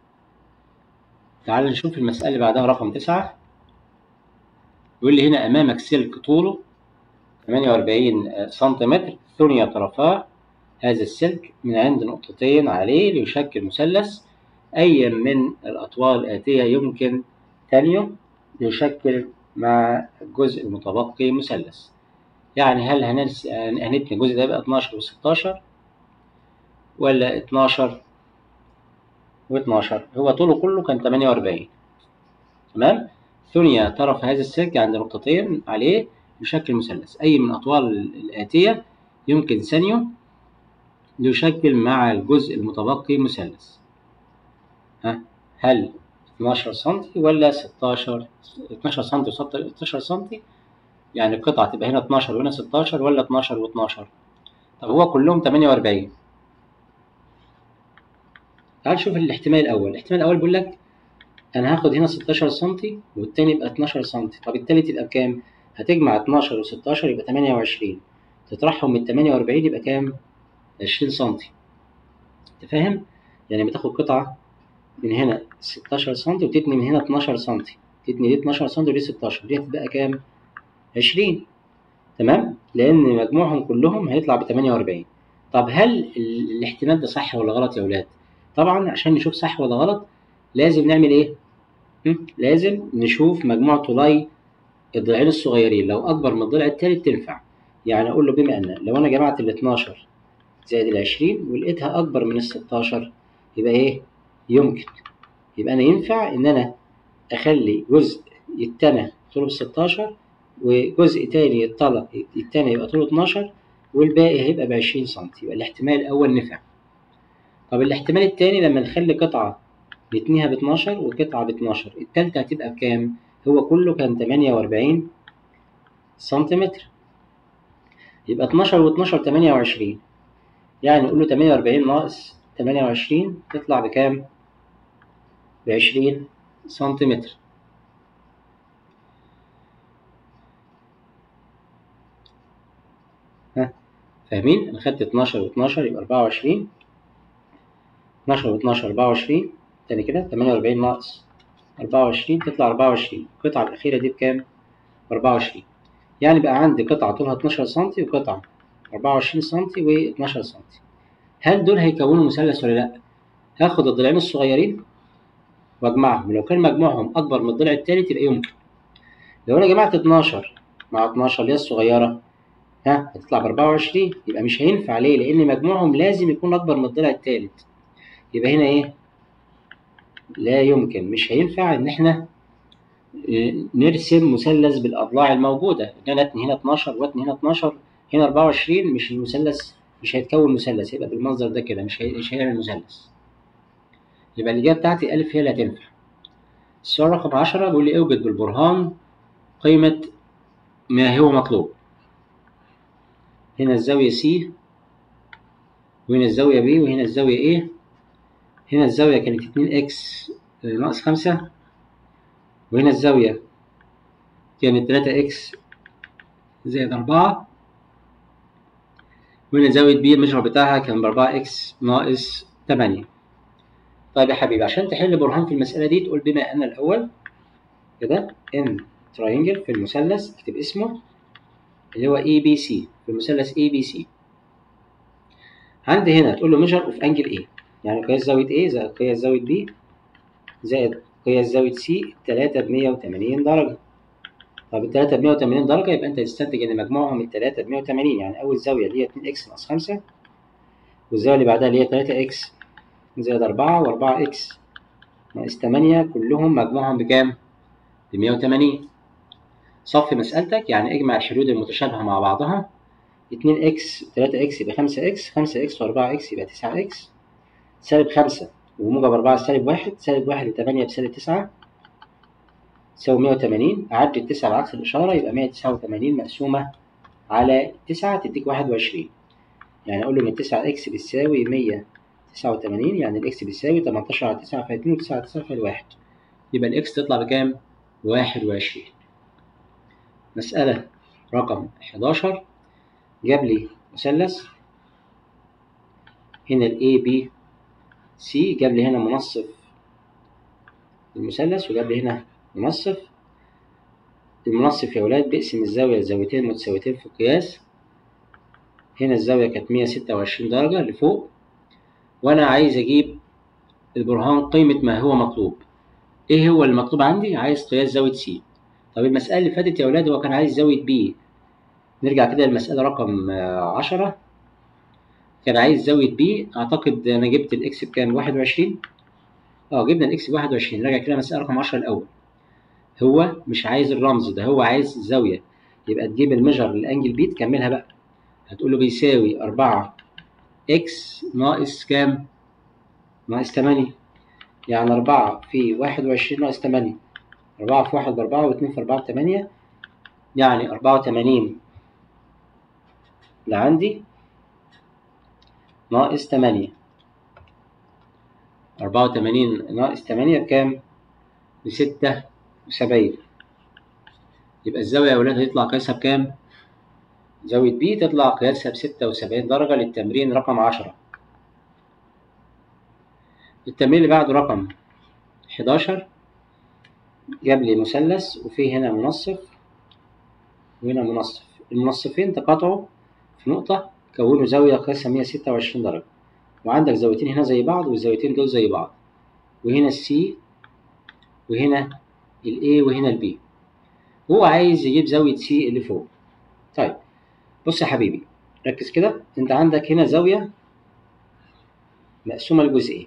S1: تعال نشوف المسألة اللي بعدها رقم تسعة يقول لي هنا أمامك سلك طوله 48 سنتيمتر ثني طرفاه هذا السلك من عند نقطتين عليه ليشكل مثلث أي من الأطوال الآتية يمكن ثانيه ليشكل مع الجزء المتبقي مثلث يعني هل هنرس... هنتني الجزء ده يبقى 12 و16 ولا 12 و12 هو طوله كله كان 48 تمام ثنيا طرف هذا السلك عند نقطتين عليه يشكل مثلث أي من الأطوال الآتية يمكن ثانيه ليشكل مع الجزء المتبقي مثلث ها هل 12 سم ولا 16 12 سم و16 سم يعني القطعة تبقى هنا 12 وهنا 16 ولا 12 و12 طب هو كلهم 48 تعال نشوف الاحتمال الأول الاحتمال الأول بيقول لك أنا هاخد هنا 16 سم والتاني يبقى 12 سم طب التالت يبقى بكام؟ هتجمع 12 و16 يبقى 28 تطرحهم من 48 يبقى كام؟ 20 سم أنت فاهم؟ يعني بتاخد قطعة من هنا 16 سم وتتني من هنا 12 سم تتني دي 12 سم ودي 16 دي هتبقى كام؟ 20 تمام؟ لأن مجموعهم كلهم هيطلع ب 48 طب هل الاحتمال ده صح ولا غلط يا ولاد؟ طبعا عشان نشوف صح ولا غلط لازم نعمل ايه؟ لازم نشوف مجموع طولاي الضلعين الصغيرين لو أكبر من الضلع التالت تنفع يعني أقول له بما أن لو أنا جمعت ال 12 زائد ال 20 ولقيتها أكبر من ال 16 يبقى إيه؟ يمكن يبقى أنا ينفع إن أنا أخلي جزء يتنى طوله 16 وجزء تاني يتطلق التاني يبقى طوله 12 والباقي هيبقى ب 20 سم يبقى الاحتمال الأول نفع طب الاحتمال التاني لما نخلي قطعة نتنيها ب 12 وقطعة ب 12 التالتة هتبقى بكام؟ هو كله كان 48 سنتيمتر يبقى 12 و12 28 يعني نقول له 48 ناقص 28 تطلع بكام؟ ب 20 سنتيمتر ها فاهمين؟ أنا خدت 12 و12 يبقى 24 12 و12 24 تاني كده 48 ناقص 24 تطلع 24 القطعة الأخيرة دي بكام؟ 24 يعني بقى عندي قطعة طولها 12 سم وقطعة 24 سم و12 سم هل دول هيكونوا مثلث ولا لأ؟ هاخد الضلعين الصغيرين واجمعهم لو كان مجموعهم أكبر من الضلع التالت يبقى يمكن لو أنا جمعت 12 مع 12 اللي هي الصغيرة ها هتطلع ب 24 يبقى مش هينفع ليه؟ لأن مجموعهم لازم يكون أكبر من الضلع التالت يبقى هنا إيه؟ لا يمكن مش هينفع إن إحنا نرسم مثلث بالأضلاع الموجودة إن أنا أتني هنا 12 وأتني هنا 12 هنا 24 مش المثلث مش هيتكون مثلث هيبقى بالمنظر ده كده مش هي... مش هيعمل مثلث يبقى الإجابة بتاعتي ألف هي اللي هتنفع السؤال رقم 10 بيقول لي اوجد بالبرهان قيمة ما هو مطلوب هنا الزاوية C وهنا الزاوية B وهنا الزاوية A هنا الزاوية كانت 2 x ناقص خمسة وهنا الزاوية كانت 3 x زائد أربعة وهنا زاوية B المجرى بتاعها كان بأربعة x ناقص تمانية طيب يا حبيبي عشان تحل برهان في المسألة دي تقول بما أن الأول كده إن تراينجل في المثلث اكتب اسمه اللي هو اي بي سي في المثلث اي بي سي عندي هنا تقول له ميجر اوف انجل ايه يعني قياس زاوية A زائد قياس زاوية B زائد قياس زاوية سي التلاتة بمية وتمانين درجة طب التلاتة بمية وتمانين درجة يبقى أنت تستنتج إن مجموعهم التلاتة بمية وتمانين يعني أول زاوية اللي هي اتنين إكس ناقص خمسة والزاوية اللي بعدها اللي هي تلاتة إكس زائد أربعة وأربعة إكس ناقص تمانية كلهم مجموعهم بكام؟ بمية وتمانين صفي مسألتك يعني اجمع الحدود المتشابهة مع بعضها اتنين إكس تلاتة إكس يبقى خمسة إكس خمسة إكس وأربعة إكس يبقى تسعة إكس سالب خمسة وموجب أربعة سالب واحد سالب واحد وتمانية بسالب تسعة تساوي مية وتمانين أعدي التسعة بعكس الإشارة يبقى مية تسعة وتمانين مقسومة على تسعة تديك واحد وعشرين يعني أقول له إن تسعة إكس بتساوي مية تسعة وتمانين يعني الإكس بيساوي تمنتاشر على تسعة في اتنين وتسعة على تسعة في واحد يبقى الإكس تطلع بكام؟ واحد وعشرين مسألة رقم حداشر جاب لي مثلث هنا ال A B C جاب لي هنا منصف المثلث وجاب لي هنا منصف المنصف يا ولاد بيقسم الزاوية لزاويتين متساويتين في القياس هنا الزاوية كانت مية ستة وعشرين درجة لفوق وأنا عايز أجيب البرهان قيمة ما هو مطلوب إيه هو المطلوب عندي؟ عايز قياس زاوية سي طب المسألة اللي فاتت يا ولاد هو كان عايز زاوية بي نرجع كده للمسألة رقم عشرة كان عايز زاوية بي أعتقد أنا جبت الإكس بكام؟ واحد وعشرين أه جبنا الإكس بواحد وعشرين نرجع كده مسألة رقم عشرة الأول هو مش عايز الرمز ده هو عايز الزاوية يبقى تجيب الميجر للأنجل بي تكملها بقى هتقول له بيساوي أربعة إكس ناقص كام؟ ناقص تمانية يعني أربعة في واحد وعشرين ناقص تمانية أربعة في واحد بأربعة واتنين في أربعة بتمانية يعني أربعة وتمانين اللي عندي ناقص تمانية أربعة وتمانين ناقص تمانية بكام؟ بستة وسبعين يبقى الزاوية يا ولاد هيطلع قياسها بكام؟ زاوية بي تطلع قياسها بستة وسبعين درجة للتمرين رقم عشرة التمرين اللي بعده رقم حداشر جاب لي مثلث وفيه هنا منصف وهنا منصف المنصفين تقاطعوا في نقطة كونوا زاوية قياسها مية ستة وعشرين درجة وعندك زاويتين هنا زي بعض والزاويتين دول زي بعض وهنا السي وهنا الاي وهنا البي هو عايز يجيب زاوية سي اللي فوق طيب بص يا حبيبي ركز كده انت عندك هنا زاوية مقسومة لجزئين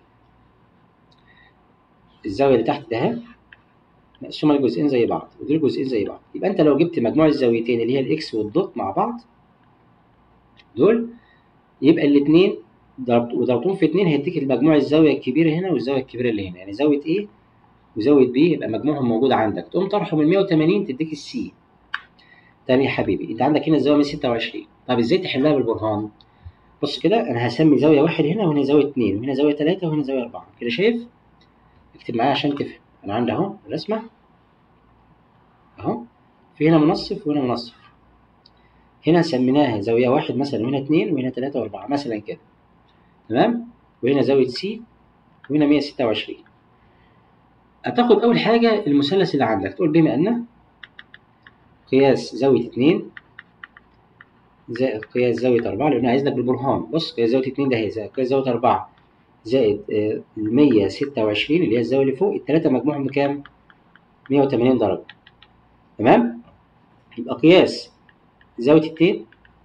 S1: الزاوية اللي تحت ده مقسومة لجزئين زي بعض ودول جزئين زي بعض يبقى انت لو جبت مجموع الزاويتين اللي هي الاكس والدوت مع بعض دول يبقى الاتنين ضربت وضربتهم في اتنين هيديك المجموع الزاوية الكبيرة هنا والزاوية الكبيرة اللي هنا يعني زاوية A وزاوية B يبقى مجموعهم موجود عندك تقوم طرحه من 180 تديك السي تاني يا حبيبي انت عندك هنا الزاوية 126 طب ازاي تحلها بالبرهان؟ بص كده انا هسمي زاوية واحد هنا وهنا زاوية اتنين وهنا زاوية تلاتة وهنا زاوية أربعة كده شايف؟ اكتب معايا عشان تفهم انا عندي اهو الرسمة اهو في هنا منصف وهنا منصف هنا سميناها زاوية واحد مثلا وهنا اتنين وهنا تلاتة وأربعة مثلا كده تمام وهنا زاوية سي وهنا مية ستة وعشرين هتاخد أول حاجة المثلث اللي عندك تقول بما أن قياس زاوية اتنين زائد قياس زاوية أربعة لأن عايز لك بالبرهان بص قياس زاوية اتنين ده هي زائد قياس زاوية أربعة زائد المية ستة وعشرين اللي هي الزاوية اللي فوق التلاتة مجموعهم بكام؟ مية وتمانين درجة تمام؟ يبقى قياس زاوية اتنين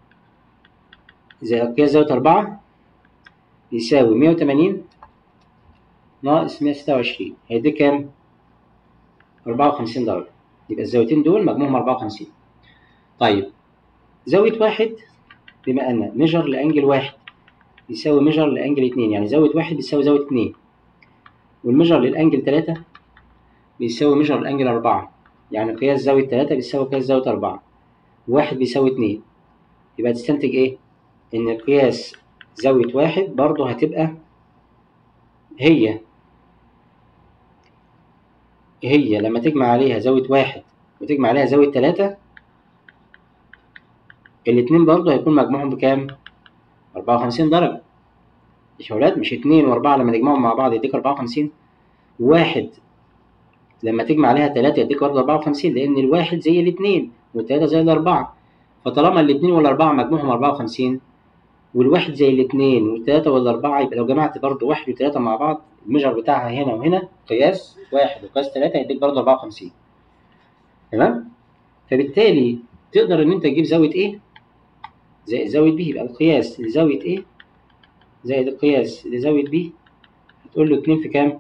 S1: زائد قياس زاوية أربعة يساوي مية وتمانين ناقص مية ستة وعشرين هيديك كام؟ أربعة وخمسين درجة يبقى الزاويتين دول مجموعهم أربعة وخمسين طيب زاوية واحد بما أن ميجر لأنجل واحد يساوي ميجر لأنجل اتنين يعني زاوية واحد بيساوي زاوية اتنين والميجر للأنجل تلاتة بيساوي ميجر لأنجل أربعة يعني قياس زاوية تلاتة بيساوي قياس زاوية أربعة واحد بيساوي اتنين يبقى تستنتج إيه؟ إن قياس زاوية واحد برضه هتبقى هي هي لما تجمع عليها زاوية واحد وتجمع عليها زاوية تلاتة الاتنين برضه هيكون مجموعهم بكام؟ أربعة وخمسين درجة مش يا ولاد مش اتنين وأربعة لما تجمعهم مع بعض يديك أربعة وخمسين واحد لما تجمع عليها تلاتة يديك برضه أربعة وخمسين لأن الواحد زي الاتنين والتلاتة زي الأربعة فطالما الاتنين والأربعة مجموعهم أربعة وخمسين والواحد زي الاثنين والثلاثة والأربعة يبقى لو جمعت برضه واحد وثلاثة مع بعض الميجر بتاعها هنا وهنا قياس واحد وقياس ثلاثة هيديك برضه 54 تمام؟ فبالتالي تقدر إن أنت تجيب زاوية إيه زائد زاوية ب يبقى القياس لزاوية إيه زائد القياس لزاوية ب هتقول له 2 في كام؟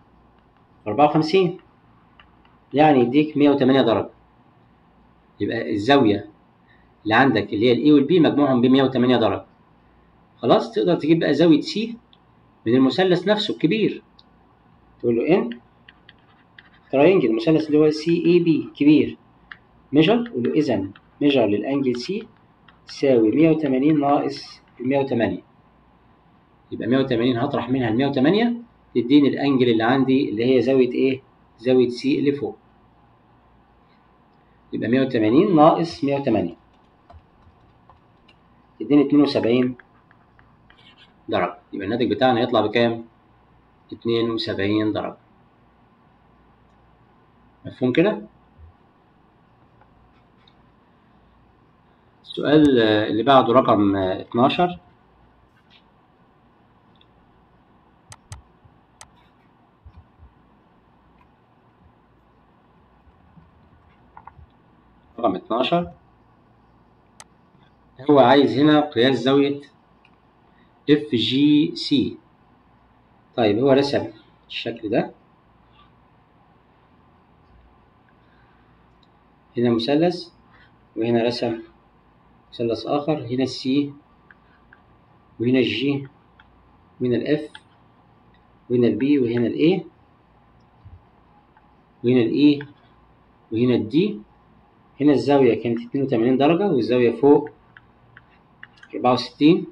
S1: 54 يعني يديك 108 درجة يبقى الزاوية اللي عندك اللي هي الاي والبي مجموعهم ب 108 درجة خلاص تقدر تجيب بقى زاوية سي من المثلث نفسه الكبير تقول له ان تراينجل المثلث اللي هو سي اي بي كبير ميجر تقول له اذا ميجر للانجل سي تساوي 180 ناقص ال 108 يبقى 180 هطرح منها ال 108 تديني الانجل اللي عندي اللي هي زاوية ايه؟ زاوية سي اللي فوق يبقى 180 ناقص 108 تديني 72 درجة يبقى الناتج بتاعنا يطلع بكام؟ 72 درجة مفهوم كده؟ السؤال اللي بعده رقم 12 رقم 12 هو عايز هنا قياس زاوية اف جي سي طيب هو رسم الشكل ده هنا مثلث وهنا رسم مثلث آخر هنا السي وهنا الجي وهنا الاف وهنا البي وهنا الاي وهنا الاي وهنا الدي هنا الزاوية كانت 82 درجة والزاوية فوق 64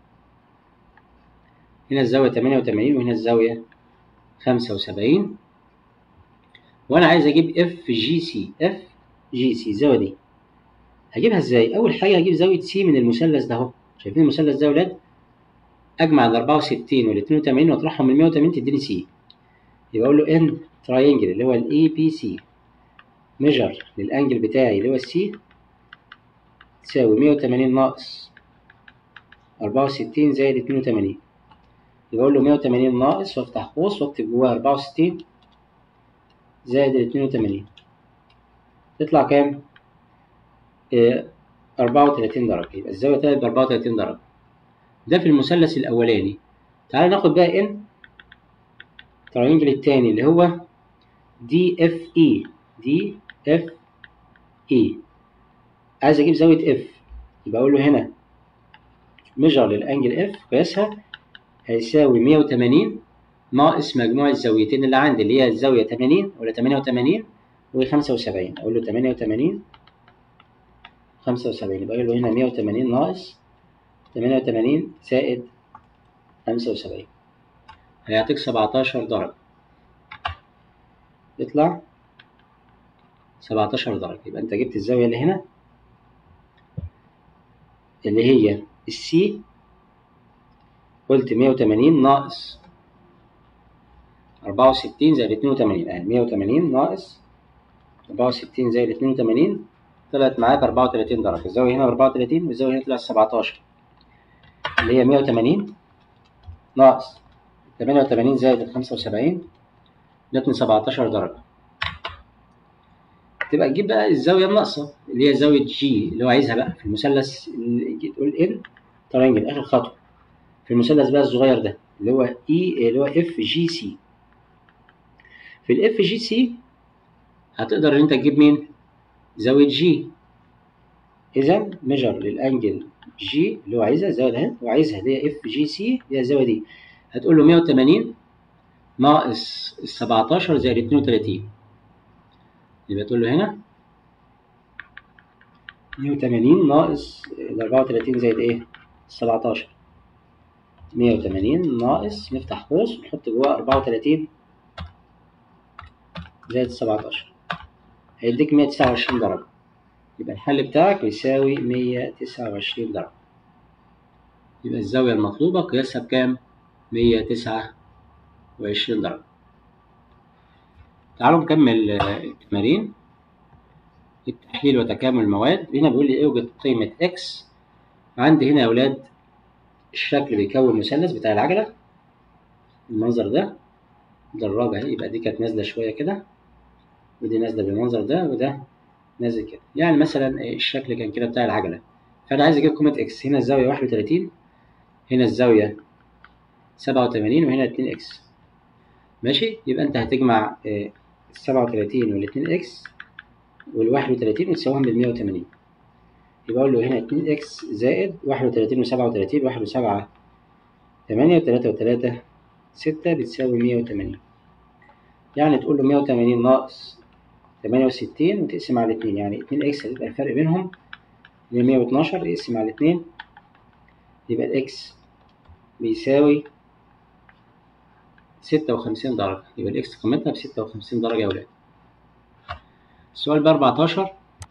S1: هنا الزاوية 88 وهنا الزاوية 75 وأنا عايز أجيب اف جي سي اف جي سي الزاوية دي هجيبها ازاي؟ أول حاجة هجيب زاوية سي من المثلث ده أهو شايفين المثلث ده يا ولاد؟ أجمع ال 64 وال 82 وأطرحهم من 180 تديني سي يبقى أقول له ان تراينجل اللي هو الاي بي سي ميجر للأنجل بتاعي اللي هو السي تساوي 180 ناقص 64 زائد 82 يبقى أقول له 180 ناقص وأفتح قوس وأكتب جواها 64 زائد ال 82 تطلع كام؟ إيه 34 درجة يبقى الزاوية طلعت ب 34 درجة ده في المثلث الأولاني تعال ناخد بقى ان التراينجل التاني اللي هو دي اف اي دي اف اي عايز اجيب زاوية اف يبقى اقول له هنا ميجر للانجل اف قياسها هيساوي 180 ناقص مجموع الزاويتين اللي عندي اللي هي الزاوية 80 ولا 88 و 75 اقول له 88 75 يبقى اقول له هنا 180 ناقص 88 زائد 75 هيعطيك 17 درجة يطلع 17 درجة يبقى أنت جبت الزاوية اللي هنا اللي هي السي قلت 180 ناقص 64 زائد 82 يعني 180 ناقص 64 زائد 82 طلعت معاك 34 درجة الزاوية هنا 34 والزاوية هنا طلعت 17 اللي هي 180 ناقص 88 زائد 75 ادتني 17 درجة تبقى تجيب بقى الزاوية الناقصة اللي هي زاوية جي اللي هو عايزها بقى في المثلث اللي تقول ان ترينجل آخر خطوة في المثلث بقى الصغير ده اللي هو اي اللي هو اف جي سي في الاف جي سي هتقدر ان انت تجيب مين؟ زاوية جي إذا ميجر للأنجل جي اللي هو عايزها الزاوية ده هو عايزها اللي هي اف جي سي اللي هي الزاوية دي هتقول له 180 ناقص ال 17 زائد 32 يبقى تقول له هنا 180 ناقص ال 34 زائد ايه؟ 17 180 ناقص نفتح قوس ونحط جواه 34 زائد 17 هيديك 129 درجة يبقى الحل بتاعك يساوي 129 درجة يبقى الزاوية المطلوبة قياسها بكام؟ 129 درجة تعالوا نكمل التمارين التحليل وتكامل المواد هنا بيقول لي اوجد قيمة x عندي هنا يا أولاد الشكل بيكون مثلث بتاع العجلة المنظر ده دراجة اهي يبقى دي كانت نازلة شوية كده ودي نازلة بالمنظر ده وده نازل كده يعني مثلا الشكل كان كده بتاع العجلة فأنا عايز أجيب قيمة إكس هنا الزاوية واحد وتلاتين هنا الزاوية سبعة وتمانين وهنا اتنين إكس ماشي يبقى أنت هتجمع السبعة وتلاتين والاتنين إكس والواحد وتلاتين وتساويهم بالمية وتمانين يبقى أقول له هنا اتنين إكس زائد واحد وتلاتين وسبعة وتلاتين واحد وسبعة تمانية وتلاتة وتلاتة ستة بتساوي مية وتمانين يعني تقول له مية وتمانين ناقص تمانية وستين وتقسم على اتنين يعني اتنين إكس هتبقى الفرق بينهم اللي مية واتناشر اقسم على اتنين يبقى الإكس بيساوي ستة وخمسين درجة يبقى الإكس قيمتها بستة وخمسين درجة يا ولاد السؤال بأربعتاشر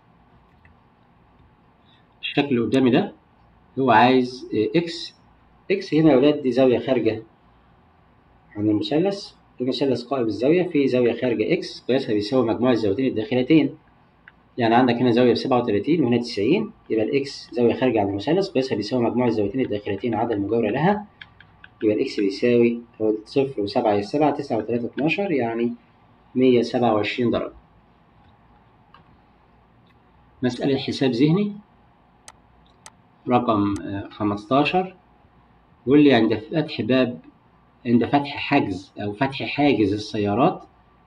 S1: الشكل اللي قدامي ده هو عايز إكس إكس هنا يا ولاد دي زاوية خارجة عن المثلث المثلث قائم الزاوية في زاوية خارجة إكس قياسها بيساوي مجموع الزاويتين الداخلتين يعني عندك هنا زاوية بسبعة وتلاتين وهنا تسعين يبقى الإكس زاوية خارجة عن المثلث قياسها بيساوي مجموع الزاويتين الداخلتين عدد المجاورة لها يبقى الإكس بيساوي صفر وسبعة هي سبعة تسعة وتلاتة اتناشر يعني مية سبعة وعشرين درجة مسألة حساب ذهني رقم خمستاشر يقول لي عند فتح باب عند فتح حجز أو فتح حاجز السيارات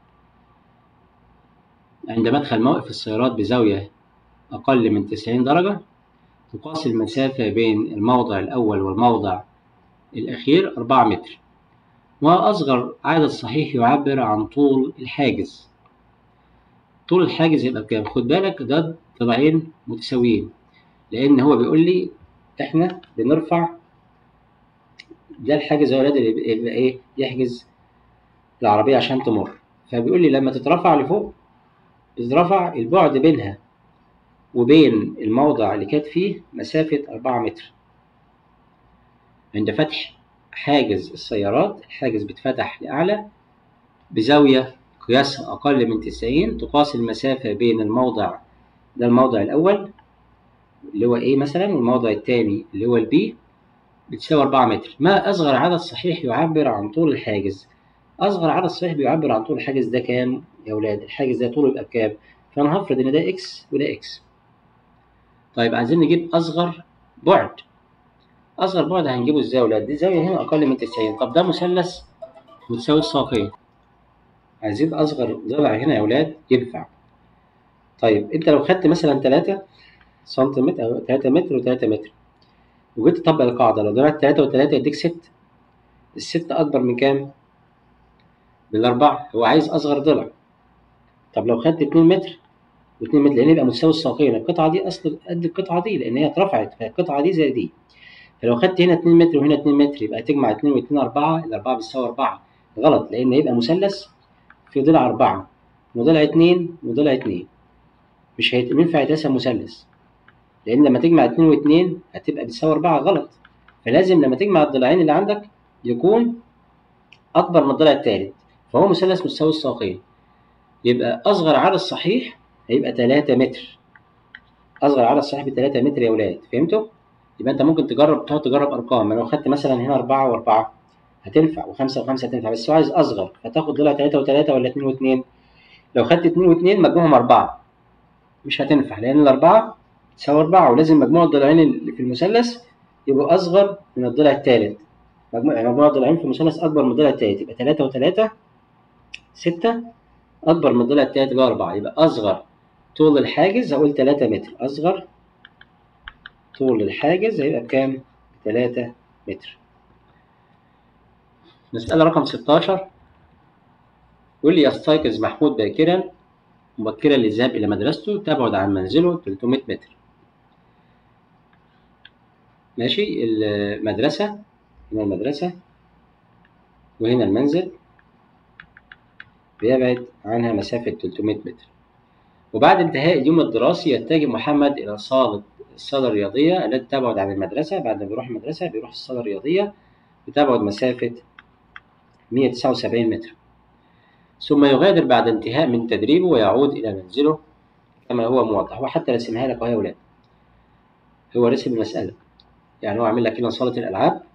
S1: عند مدخل موقف السيارات بزاوية أقل من تسعين درجة تقاس المسافة بين الموضع الأول والموضع الأخير أربعة متر وأصغر عدد صحيح يعبر عن طول الحاجز طول الحاجز يبقى بكام؟ خد بالك ده ضلعين متساويين لأن هو بيقول لي إحنا بنرفع ده الحاجز يا ولاد اللي يبقى إيه يحجز العربية عشان تمر فبيقول لي لما تترفع لفوق تترفع البعد بينها وبين الموضع اللي كانت فيه مسافة أربعة متر عند فتح حاجز السيارات الحاجز بيتفتح لأعلى بزاوية قياسها أقل من تسعين تقاس المسافة بين الموضع ده الموضع الأول اللي هو A مثلا والموضع التاني اللي هو البي بتساوي أربعة متر ما أصغر عدد صحيح يعبر عن طول الحاجز أصغر عدد صحيح بيعبر عن طول الحاجز ده كام يا ولاد الحاجز ده طوله يبقى بكام فأنا هفرض إن ده إكس وده إكس طيب عايزين نجيب أصغر بعد أصغر بعد هنجيبه إزاي يا ولاد دي زاوية هنا أقل من تسعين طب ده مثلث متساوي الساقين عايزين أصغر ضلع هنا يا ولاد ينفع طيب أنت لو خدت مثلا تلاتة سنتيمتر أو تلاتة متر وتلاتة متر وجيت تطبق القاعدة لو ضربت تلاتة وتلاتة يديك ست الست أكبر من كام؟ بالأربعة هو عايز أصغر ضلع طب لو خدت اتنين متر واتنين متر لأن يبقى متساوي الساقين القطعة دي أصل قد القطعة دي لأن هي اترفعت فالقطعة دي زي دي فلو خدت هنا اتنين متر وهنا اتنين متر يبقى تجمع اتنين واتنين أربعة الأربعة بتساوي أربعة غلط لأن هيبقى مثلث في ضلع أربعة وضلع اتنين وضلع اتنين مش هينفع يتقسم مثلث لأن لما تجمع اتنين واتنين هتبقى بتساوي أربعة غلط فلازم لما تجمع الضلعين اللي عندك يكون أكبر من الضلع التالت فهو مثلث متساوي الساقين يبقى أصغر عدد صحيح هيبقى تلاتة متر أصغر عدد صحيح بتلاتة متر يا ولاد فهمتوا؟ يبقى أنت ممكن تجرب تقعد تجرب أرقام لو خدت مثلا هنا أربعة وأربعة هتنفع وخمسة وخمسة هتنفع بس هو عايز أصغر فتاخد ضلع تلاتة وتلاتة ولا اتنين واتنين لو خدت اتنين واتنين مجموعهم أربعة مش هتنفع لأن الأربعة تساوي أربعة ولازم مجموع الضلعين اللي في المثلث يبقوا أصغر من الضلع التالت مجموع يعني مجموع الضلعين في المثلث أكبر من الضلع التالت يبقى تلاتة وتلاتة ستة أكبر من الضلع التالت اللي هو أربعة يبقى أصغر طول الحاجز هقول تلاتة متر أصغر طول الحاجز هيبقى بكام؟ تلاتة متر مسألة رقم ستاشر يقول لي يستيقظ محمود باكرا مبكرا للذهاب إلى مدرسته تبعد عن منزله 300 متر ماشي المدرسة هنا المدرسة وهنا المنزل بيبعد عنها مسافة 300 متر وبعد انتهاء اليوم الدراسي يتجه محمد إلى صالة الصالة الرياضية التي تبعد عن المدرسة بعد ما بيروح المدرسة بيروح الصالة الرياضية بتبعد مسافة 179 متر ثم يغادر بعد انتهاء من تدريبه ويعود إلى منزله كما هو موضح وحتى رسمها لك وهي ولاد هو رسم المسألة يعني هو عامل لك هنا صالة الألعاب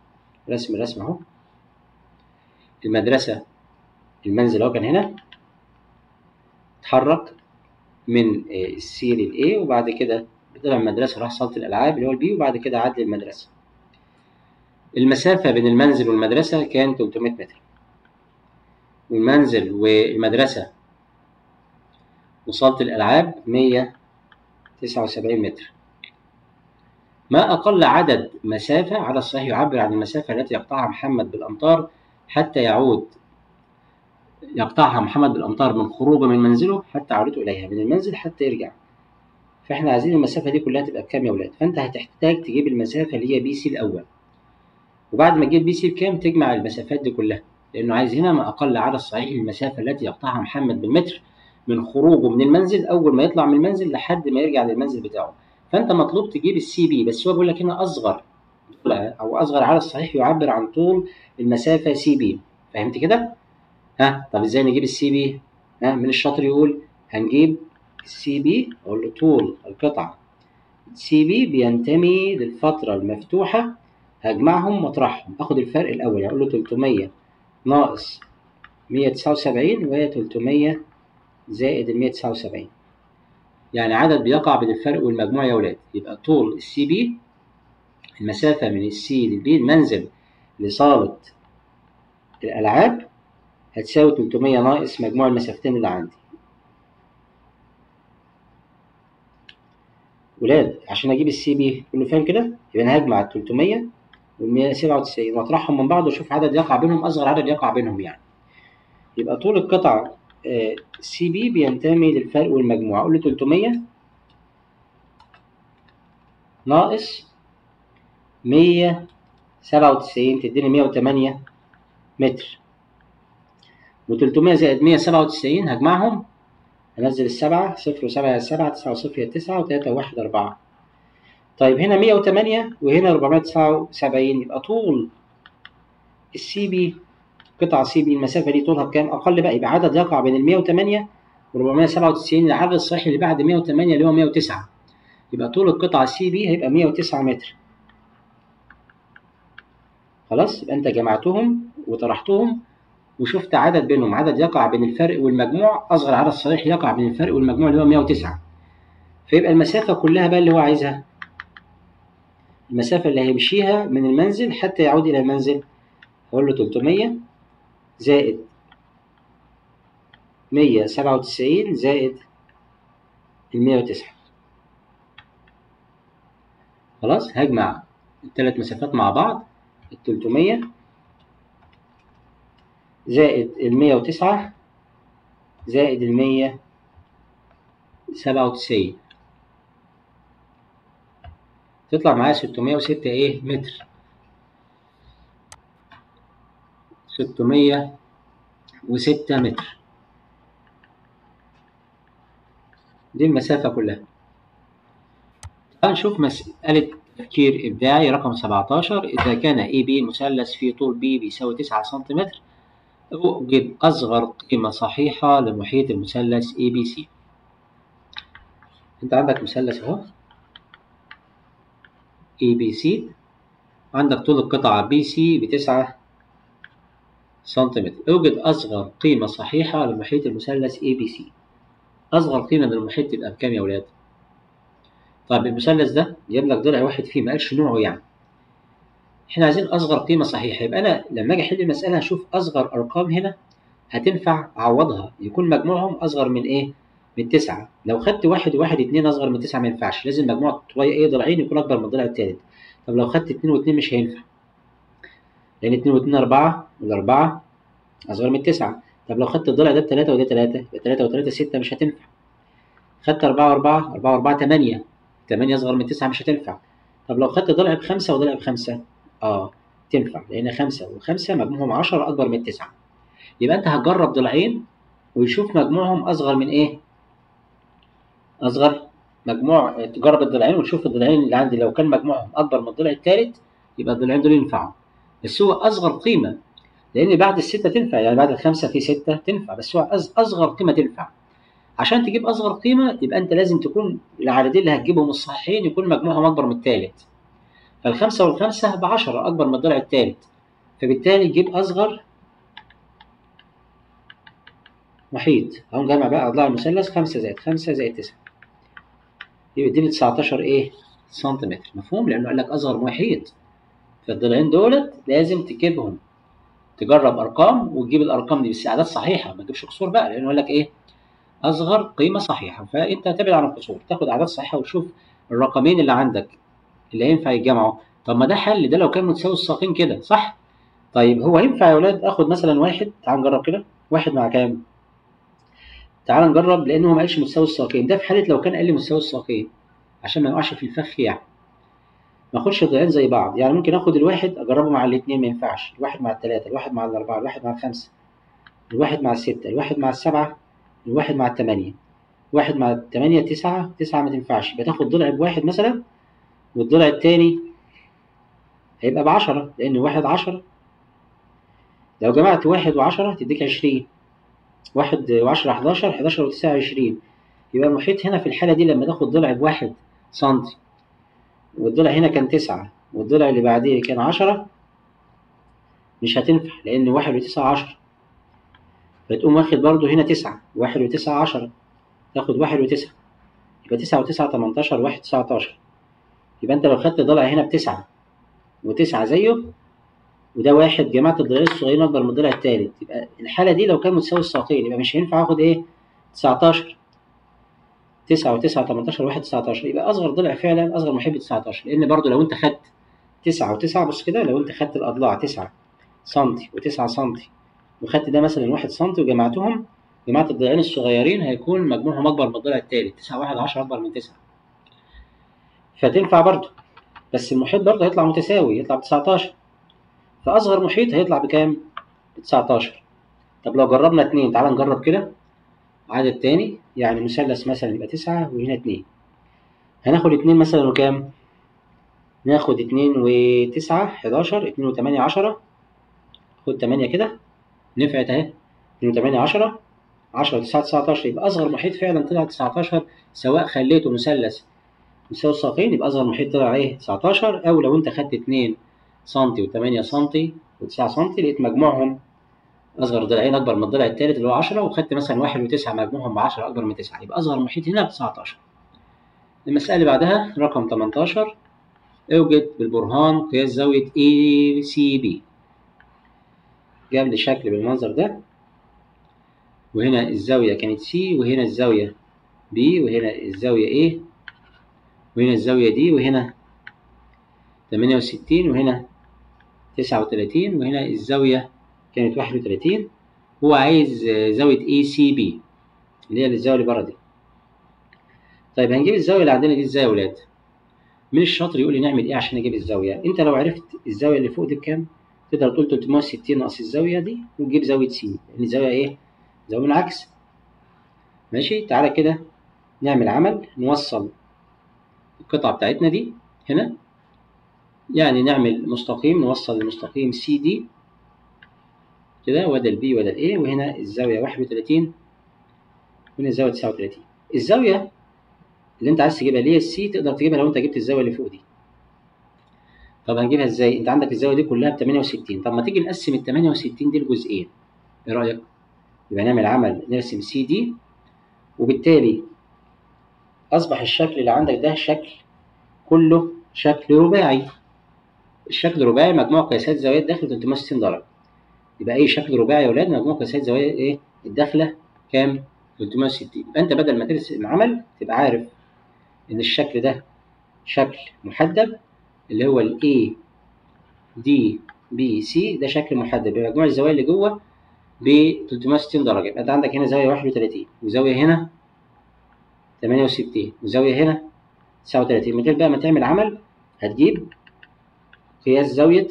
S1: رسم رسم اهو المدرسة المنزل اهو كان هنا اتحرك من السي للاي وبعد كده طلع من المدرسة راح صالة الألعاب اللي هو البي وبعد كده عاد للمدرسة المسافة بين المنزل والمدرسة كان 300 متر والمنزل والمدرسة وصالة الألعاب 179 متر ما أقل عدد مسافة على الصحيح يعبر عن المسافة التي يقطعها محمد بالأمطار حتى يعود يقطعها محمد بالأمطار من خروجه من منزله حتى عودته إليها من المنزل حتى يرجع فإحنا عايزين المسافة دي كلها تبقى بكام يا ولاد فأنت هتحتاج تجيب المسافة اللي هي بي سي الأول وبعد ما تجيب بي سي بكام تجمع المسافات دي كلها لأنه عايز هنا ما أقل عدد صحيح للمسافة التي يقطعها محمد بالمتر من خروجه من المنزل أول ما يطلع من المنزل لحد ما يرجع للمنزل بتاعه فأنت مطلوب تجيب السي بي بس هو بيقول لك هنا أصغر أو أصغر عدد صحيح يعبر عن طول المسافة سي بي فهمت كده؟ ها طب إزاي نجيب السي بي؟ ها من الشاطر يقول هنجيب السي بي أقول له طول القطعة سي بي بينتمي للفترة المفتوحة هجمعهم واطرحهم اخد الفرق الاول اقول له 300 ناقص 179 وهي 300 زائد ال 179 يعني عدد بيقع بين الفرق والمجموع يا ولاد يبقى طول السي بي المسافة من السي للبي المنزل لصالة الألعاب هتساوي 300 ناقص مجموع المسافتين اللي عندي ولاد عشان أجيب السي بي كله فاهم كده يبقى أنا هجمع ال 300 وال 197 واطرحهم من بعض واشوف عدد يقع بينهم اصغر عدد يقع بينهم يعني يبقى طول القطعة سي بي بينتمي للفرق والمجموع اقول له 300 ناقص 197 تديني 108 متر و300 زائد 197 هجمعهم هنزل السبعة صفر وسبعة سبعة تسعة وصفر تسعة وتلاتة واحد أربعة طيب هنا 108 وهنا 479 يبقى طول السي بي قطعة سي بي المسافة دي طولها بكام؟ أقل بقى يبقى عدد يقع بين ال 108 و 497 العدد الصحيح اللي بعد 108 اللي هو 109 يبقى طول القطعة سي بي هيبقى 109 متر خلاص يبقى أنت جمعتهم وطرحتهم وشفت عدد بينهم عدد يقع بين الفرق والمجموع أصغر عدد صحيح يقع بين الفرق والمجموع اللي هو 109 فيبقى المسافة كلها بقى اللي هو عايزها المسافة اللي هيمشيها من المنزل حتى يعود إلى المنزل أقول له 300 زائد 197 زائد ال 109 خلاص هجمع الثلاث مسافات مع بعض ال 300 زائد ال 109 زائد ال 197 تطلع معايا 606 ايه متر 606 متر دي المسافة كلها هنشوف مسألة تفكير إبداعي رقم 17 إذا كان اي بي مثلث فيه طول بي بيساوي 9 سنتيمتر أوجد أصغر قيمة صحيحة لمحيط المثلث اي بي سي أنت عندك مثلث أهو اي بي سي عندك طول القطعة بي سي بتسعة سنتيمتر اوجد أصغر قيمة صحيحة لمحيط المثلث اي بي سي أصغر قيمة من المحيط تبقى بكام يا ولاد؟ طيب المثلث ده جايب لك ضلع واحد فيه ما قالش نوعه يعني احنا عايزين أصغر قيمة صحيحة يبقى أنا لما أجي أحل المسألة هشوف أصغر أرقام هنا هتنفع أعوضها يكون مجموعهم أصغر من إيه؟ من تسعة لو خدت واحد وواحد اتنين أصغر من تسعة ما ينفعش لازم مجموع ايه ضلعين يكون أكبر من الضلع التالت طب لو خدت اتنين واتنين مش هينفع لأن اتنين واتنين أربعة والأربعة أصغر من تسعة طب لو خدت الضلع ده بتلاتة وده تلاتة يبقى تلاتة وتلاتة ستة مش هتنفع خدت أربعة وأربعة أربعة وأربعة تمانية تمانية أصغر من تسعة مش هتنفع طب لو خدت ضلع بخمسة وضلع بخمسة اه تنفع لأن خمسة وخمسة مجموعهم عشرة أكبر من تسعة يبقى أنت هتجرب ضلعين ويشوف مجموعهم أصغر من إيه؟ أصغر مجموع تجرب الضلعين وتشوف الضلعين اللي عندي لو كان مجموعهم أكبر من الضلع الثالث يبقى الضلعين دول ينفعوا بس هو أصغر قيمة لأن بعد الستة تنفع يعني بعد الخمسة في ستة تنفع بس هو أصغر قيمة تنفع عشان تجيب أصغر قيمة يبقى أنت لازم تكون العددين اللي هتجيبهم الصحيحين يكون مجموعهم أكبر من الثالث فالخمسة والخمسة بعشرة أكبر من الضلع الثالث فبالتالي تجيب أصغر محيط أهو نجمع بقى أضلاع المثلث خمسة زائد خمسة زائد تسعة يبقى يديني 19 إيه سنتيمتر مفهوم لأنه قال لك أصغر محيط فالضلعين دولت لازم تجيبهم تجرب أرقام وتجيب الأرقام دي بس أعداد صحيحة ما تجيبش قصور بقى لأنه يقول لك إيه أصغر قيمة صحيحة فأنت تبعد عن القصور تاخد أعداد صحيحة وتشوف الرقمين اللي عندك اللي ينفع يتجمعوا طب ما ده حل ده لو كان متساوي الساقين كده صح؟ طيب هو ينفع يا ولاد آخد مثلا واحد تعال نجرب كده واحد مع كام؟ تعال نجرب لأنه هو ما قالش متساوي الساقين ده في حالة لو كان قال لي متساوي الساقين عشان ما نقعش في الفخ يعني ما اخدش الضلعين زي بعض يعني ممكن اخد الواحد اجربه مع الاثنين ما ينفعش الواحد مع الثلاثه الواحد مع الاربعه الواحد مع الخمسه الواحد مع السته الواحد مع السبعه الواحد مع الثمانيه واحد مع الثمانيه تسعه تسعه ما تنفعش يبقى تاخد ضلع بواحد مثلا والضلع الثاني هيبقى بعشرة لأن واحد عشرة لو جمعت واحد وعشرة تديك عشرين واحد وعشرة حداشر حداشر وتسعة عشرين يبقى المحيط هنا في الحالة دي لما تاخد ضلع بواحد سنتي والضلع هنا كان تسعة والضلع اللي بعديه كان عشرة مش هتنفع لأن واحد وتسعة عشرة فتقوم واخد برضو هنا تسعة واحد وتسعة عشرة تاخد واحد وتسعة يبقى تسعة وتسعة تمنتاشر واحد تسعتاشر يبقى أنت لو خدت ضلع هنا بتسعة وتسعة زيه وده واحد جمعت الضلعين الصغيرين أكبر من الضلع التالت يبقى الحالة دي لو كان متساوي الساقين يبقى مش هينفع آخد إيه تسعتاشر تسعة وتسعة تمنتاشر واحد تسعتاشر يبقى أصغر ضلع فعلا أصغر محب تسعتاشر لأن برضو لو أنت خدت تسعة وتسعة بص كده لو أنت خدت الأضلاع تسعة سنتي وتسعة سنتي وخدت ده مثلا واحد سنتي وجمعتهم جمعت الضلعين الصغيرين هيكون مجموعهم أكبر من الضلع التالت تسعة واحد عشرة أكبر من تسعة فتنفع برضو بس المحيط برضه هيطلع متساوي يطلع بتسعتاشر فأصغر محيط هيطلع بكام؟ بتسعتاشر طب لو جربنا اتنين تعال نجرب كده عدد تاني يعني مثلث مثلا يبقى تسعة وهنا اتنين هناخد اتنين مثلا وكام؟ ناخد اتنين وتسعة حداشر اتنين وتمانية عشرة خد تمانية كده نفعت اهي اتنين وتمانية عشرة عشرة وتسعة تسعتاشر يبقى أصغر محيط فعلا طلع تسعتاشر سواء خليته مثلث مساوي الساقين يبقى أصغر محيط طلع ايه؟ تسعتاشر أو لو أنت خدت اتنين سنتي وتمانية سنتي وتسعة سنتي لقيت مجموعهم أصغر ضلعين أكبر من الضلع التالت اللي هو عشرة وخدت مثلا واحد وتسعة مجموعهم بعشرة أكبر من تسعة يبقى أصغر محيط هنا بتسعتاشر المسألة اللي بعدها رقم تمنتاشر اوجد بالبرهان قياس زاوية ACB جاب لي شكل بالمنظر ده وهنا الزاوية كانت C وهنا الزاوية B وهنا الزاوية A وهنا الزاوية D وهنا تمانية وستين وهنا تسعة وتلاتين وهنا الزاوية كانت واحد وتلاتين هو عايز زاوية ACB اللي هي الزاوية اللي بره دي طيب هنجيب الزاوية اللي عندنا دي ازاي يا ولاد؟ مين الشاطر يقول لي نعمل ايه عشان اجيب الزاوية؟ انت لو عرفت الزاوية اللي فوق دي بكام؟ تقدر تقول 360 ناقص الزاوية دي وتجيب زاوية C لأن الزاوية ايه؟ زاوية منعكسة ماشي؟ تعالى كده نعمل عمل نوصل القطعة بتاعتنا دي هنا يعني نعمل مستقيم نوصل المستقيم سي دي كده وده البي وده الاي وهنا الزاوية واحد وتلاتين وهنا الزاوية تسعة وتلاتين الزاوية اللي انت عايز تجيبها اللي هي السي تقدر تجيبها لو انت جبت الزاوية اللي فوق دي طب هنجيبها ازاي؟ انت عندك الزاوية دي كلها بتمانية وستين طب ما تيجي نقسم التمانية وستين دي لجزئين ايه رأيك؟ يبقى نعمل عمل نرسم سي دي وبالتالي أصبح الشكل اللي عندك ده شكل كله شكل رباعي الشكل رباعي مجموع قياسات زوايا الداخل 360 درجة يبقى أي شكل رباعي يا ولاد مجموع قياسات زوايا إيه الداخلة كام 360 يبقى أنت بدل ما ترسم العمل تبقى عارف إن الشكل ده شكل محدب اللي هو ال A D B C ده شكل محدب بمجموع الزوايا اللي جوه ب 360 درجة يبقى أنت عندك هنا زاوية 31 وزاوية هنا 68 وزاوية هنا 39 من غير بقى ما تعمل عمل هتجيب قياس زاوية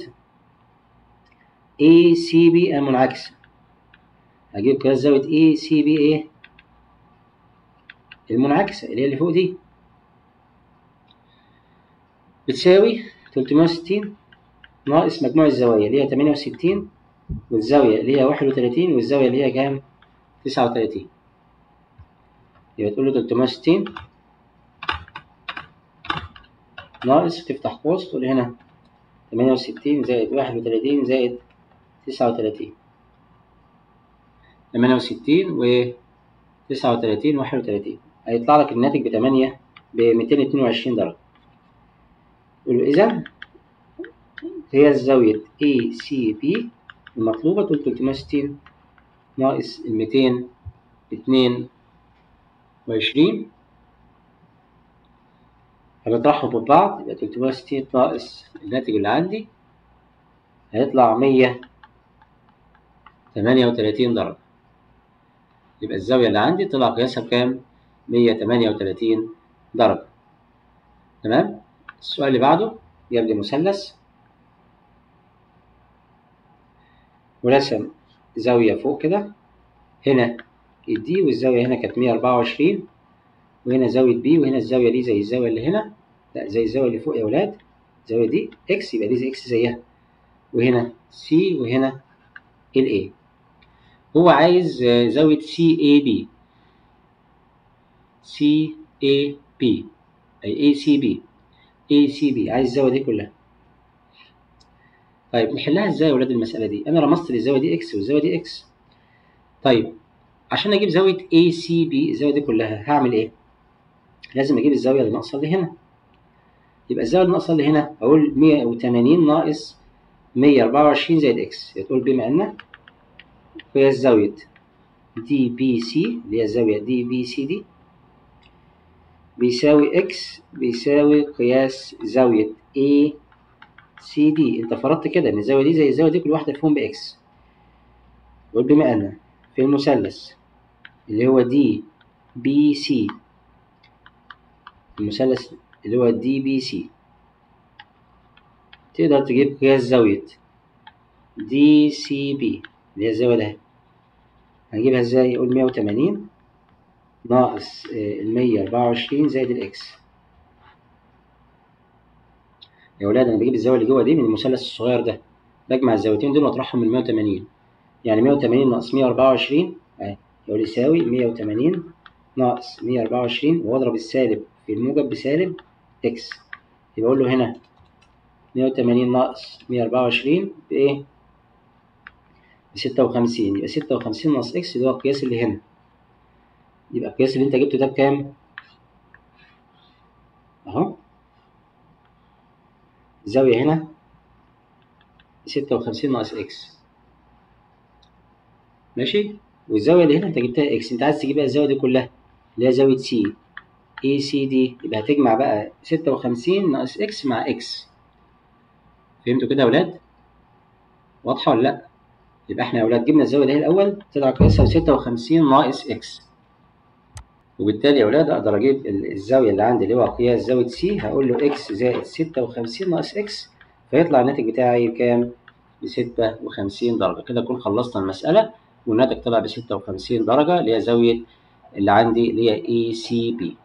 S1: ACB المنعكسة هجيب قياس زاوية ACB إيه؟ المنعكسة اللي هي اللي فوق دي بتساوي 360 ناقص مجموع الزوايا اللي هي 68 والزاوية اللي هي 31 والزاوية اللي هي كام؟ 39 يبقى تقول له 360 ناقص تفتح قوس تقول هنا 68 زائد 31 زائد تسعة وتلاتين تمانية وستين و تسعة وتلاتين واحد وتلاتين هيطلع لك الناتج بتمانية بميتين اتنين وعشرين درجة يقول له إذا هي الزاوية ACB المطلوبة تقول تلتمية وستين ناقص الميتين اتنين وعشرين هنطرحهم في بعض يبقى تلتمية وستين ناقص الناتج اللي عندي هيطلع مية تمانية وتلاتين درجة يبقى الزاوية اللي عندي طلع قياسها بكام؟ مية تمانية وتلاتين درجة تمام؟ السؤال اللي بعده جاب لي مثلث ورسم زاوية فوق كده هنا الدي والزاوية هنا كانت مية أربعة وعشرين وهنا زاوية بي وهنا الزاوية دي زي الزاوية اللي هنا لا زي الزاوية اللي فوق يا ولاد الزاوية دي إكس يبقى دي زي إكس زيها وهنا سي وهنا ال A هو عايز زاوية سي اي بي سي اي بي أي اي سي بي اي سي بي عايز الزاوية دي كلها طيب نحلها ازاي يا ولاد المسألة دي؟ أنا رمزت للزاوية دي إكس والزاوية دي إكس طيب عشان أجيب زاوية اي سي بي الزاوية دي كلها هعمل إيه؟ لازم أجيب الزاوية اللي ناقصة اللي هنا يبقى الزاوية اللي ناقصة اللي هنا أقول 180 ناقص 124 زائد إكس تقول بما أن هي الزاوية دي بي سي اللي هي الزاوية دي بي سي دي بيساوي إكس بيساوي قياس زاوية A سي دي أنت فرضت كده إن الزاوية دي زي الزاوية دي كل واحدة فيهم بإكس قول بما أن في المثلث اللي هو دي بي سي المثلث اللي هو دي بي سي تقدر تجيب قياس زاوية دي سي بي اللي هي الزاوية ده هنجيبها ازاي؟ يقول مية وتمانين ناقص المية أربعة وعشرين زائد الإكس يا ولاد أنا بجيب الزاوية اللي جوه دي من المثلث الصغير ده بجمع الزاويتين دول وأطرحهم من مية وتمانين يعني مية وتمانين ناقص مية أربعة وعشرين أهي يقول يساوي مية وتمانين ناقص مية أربعة وعشرين وأضرب السالب في الموجب بسالب إكس يبقى أقول له هنا مية وتمانين ناقص مية أربعة وعشرين بإيه؟ بستة وخمسين يبقى ستة وخمسين ناقص إكس اللي هو القياس اللي هنا يبقى القياس اللي أنت جبته ده بكام؟ أهو الزاوية هنا ستة وخمسين ناقص إكس ماشي؟ والزاوية اللي هنا أنت جبتها إكس أنت عايز تجيبها الزاوية دي كلها اللي هي زاوية سي اي سي دي يبقى هتجمع بقى ستة وخمسين ناقص إكس مع إكس فهمتوا كده يا ولاد؟ واضحة ولا لأ؟ يبقى احنا يا ولاد جبنا الزاوية دي الأول طلع قياسها ستة وخمسين ناقص إكس وبالتالي يا ولاد أقدر أجيب الزاوية اللي عندي اللي هو قياس زاوية سي هقول له إكس زائد ستة وخمسين ناقص إكس فيطلع الناتج بتاعي بكام؟ بستة وخمسين درجة كده نكون خلصنا المسألة والناتج طلع بستة وخمسين درجة اللي هي زاوية اللي عندي اللي هي اي سي بي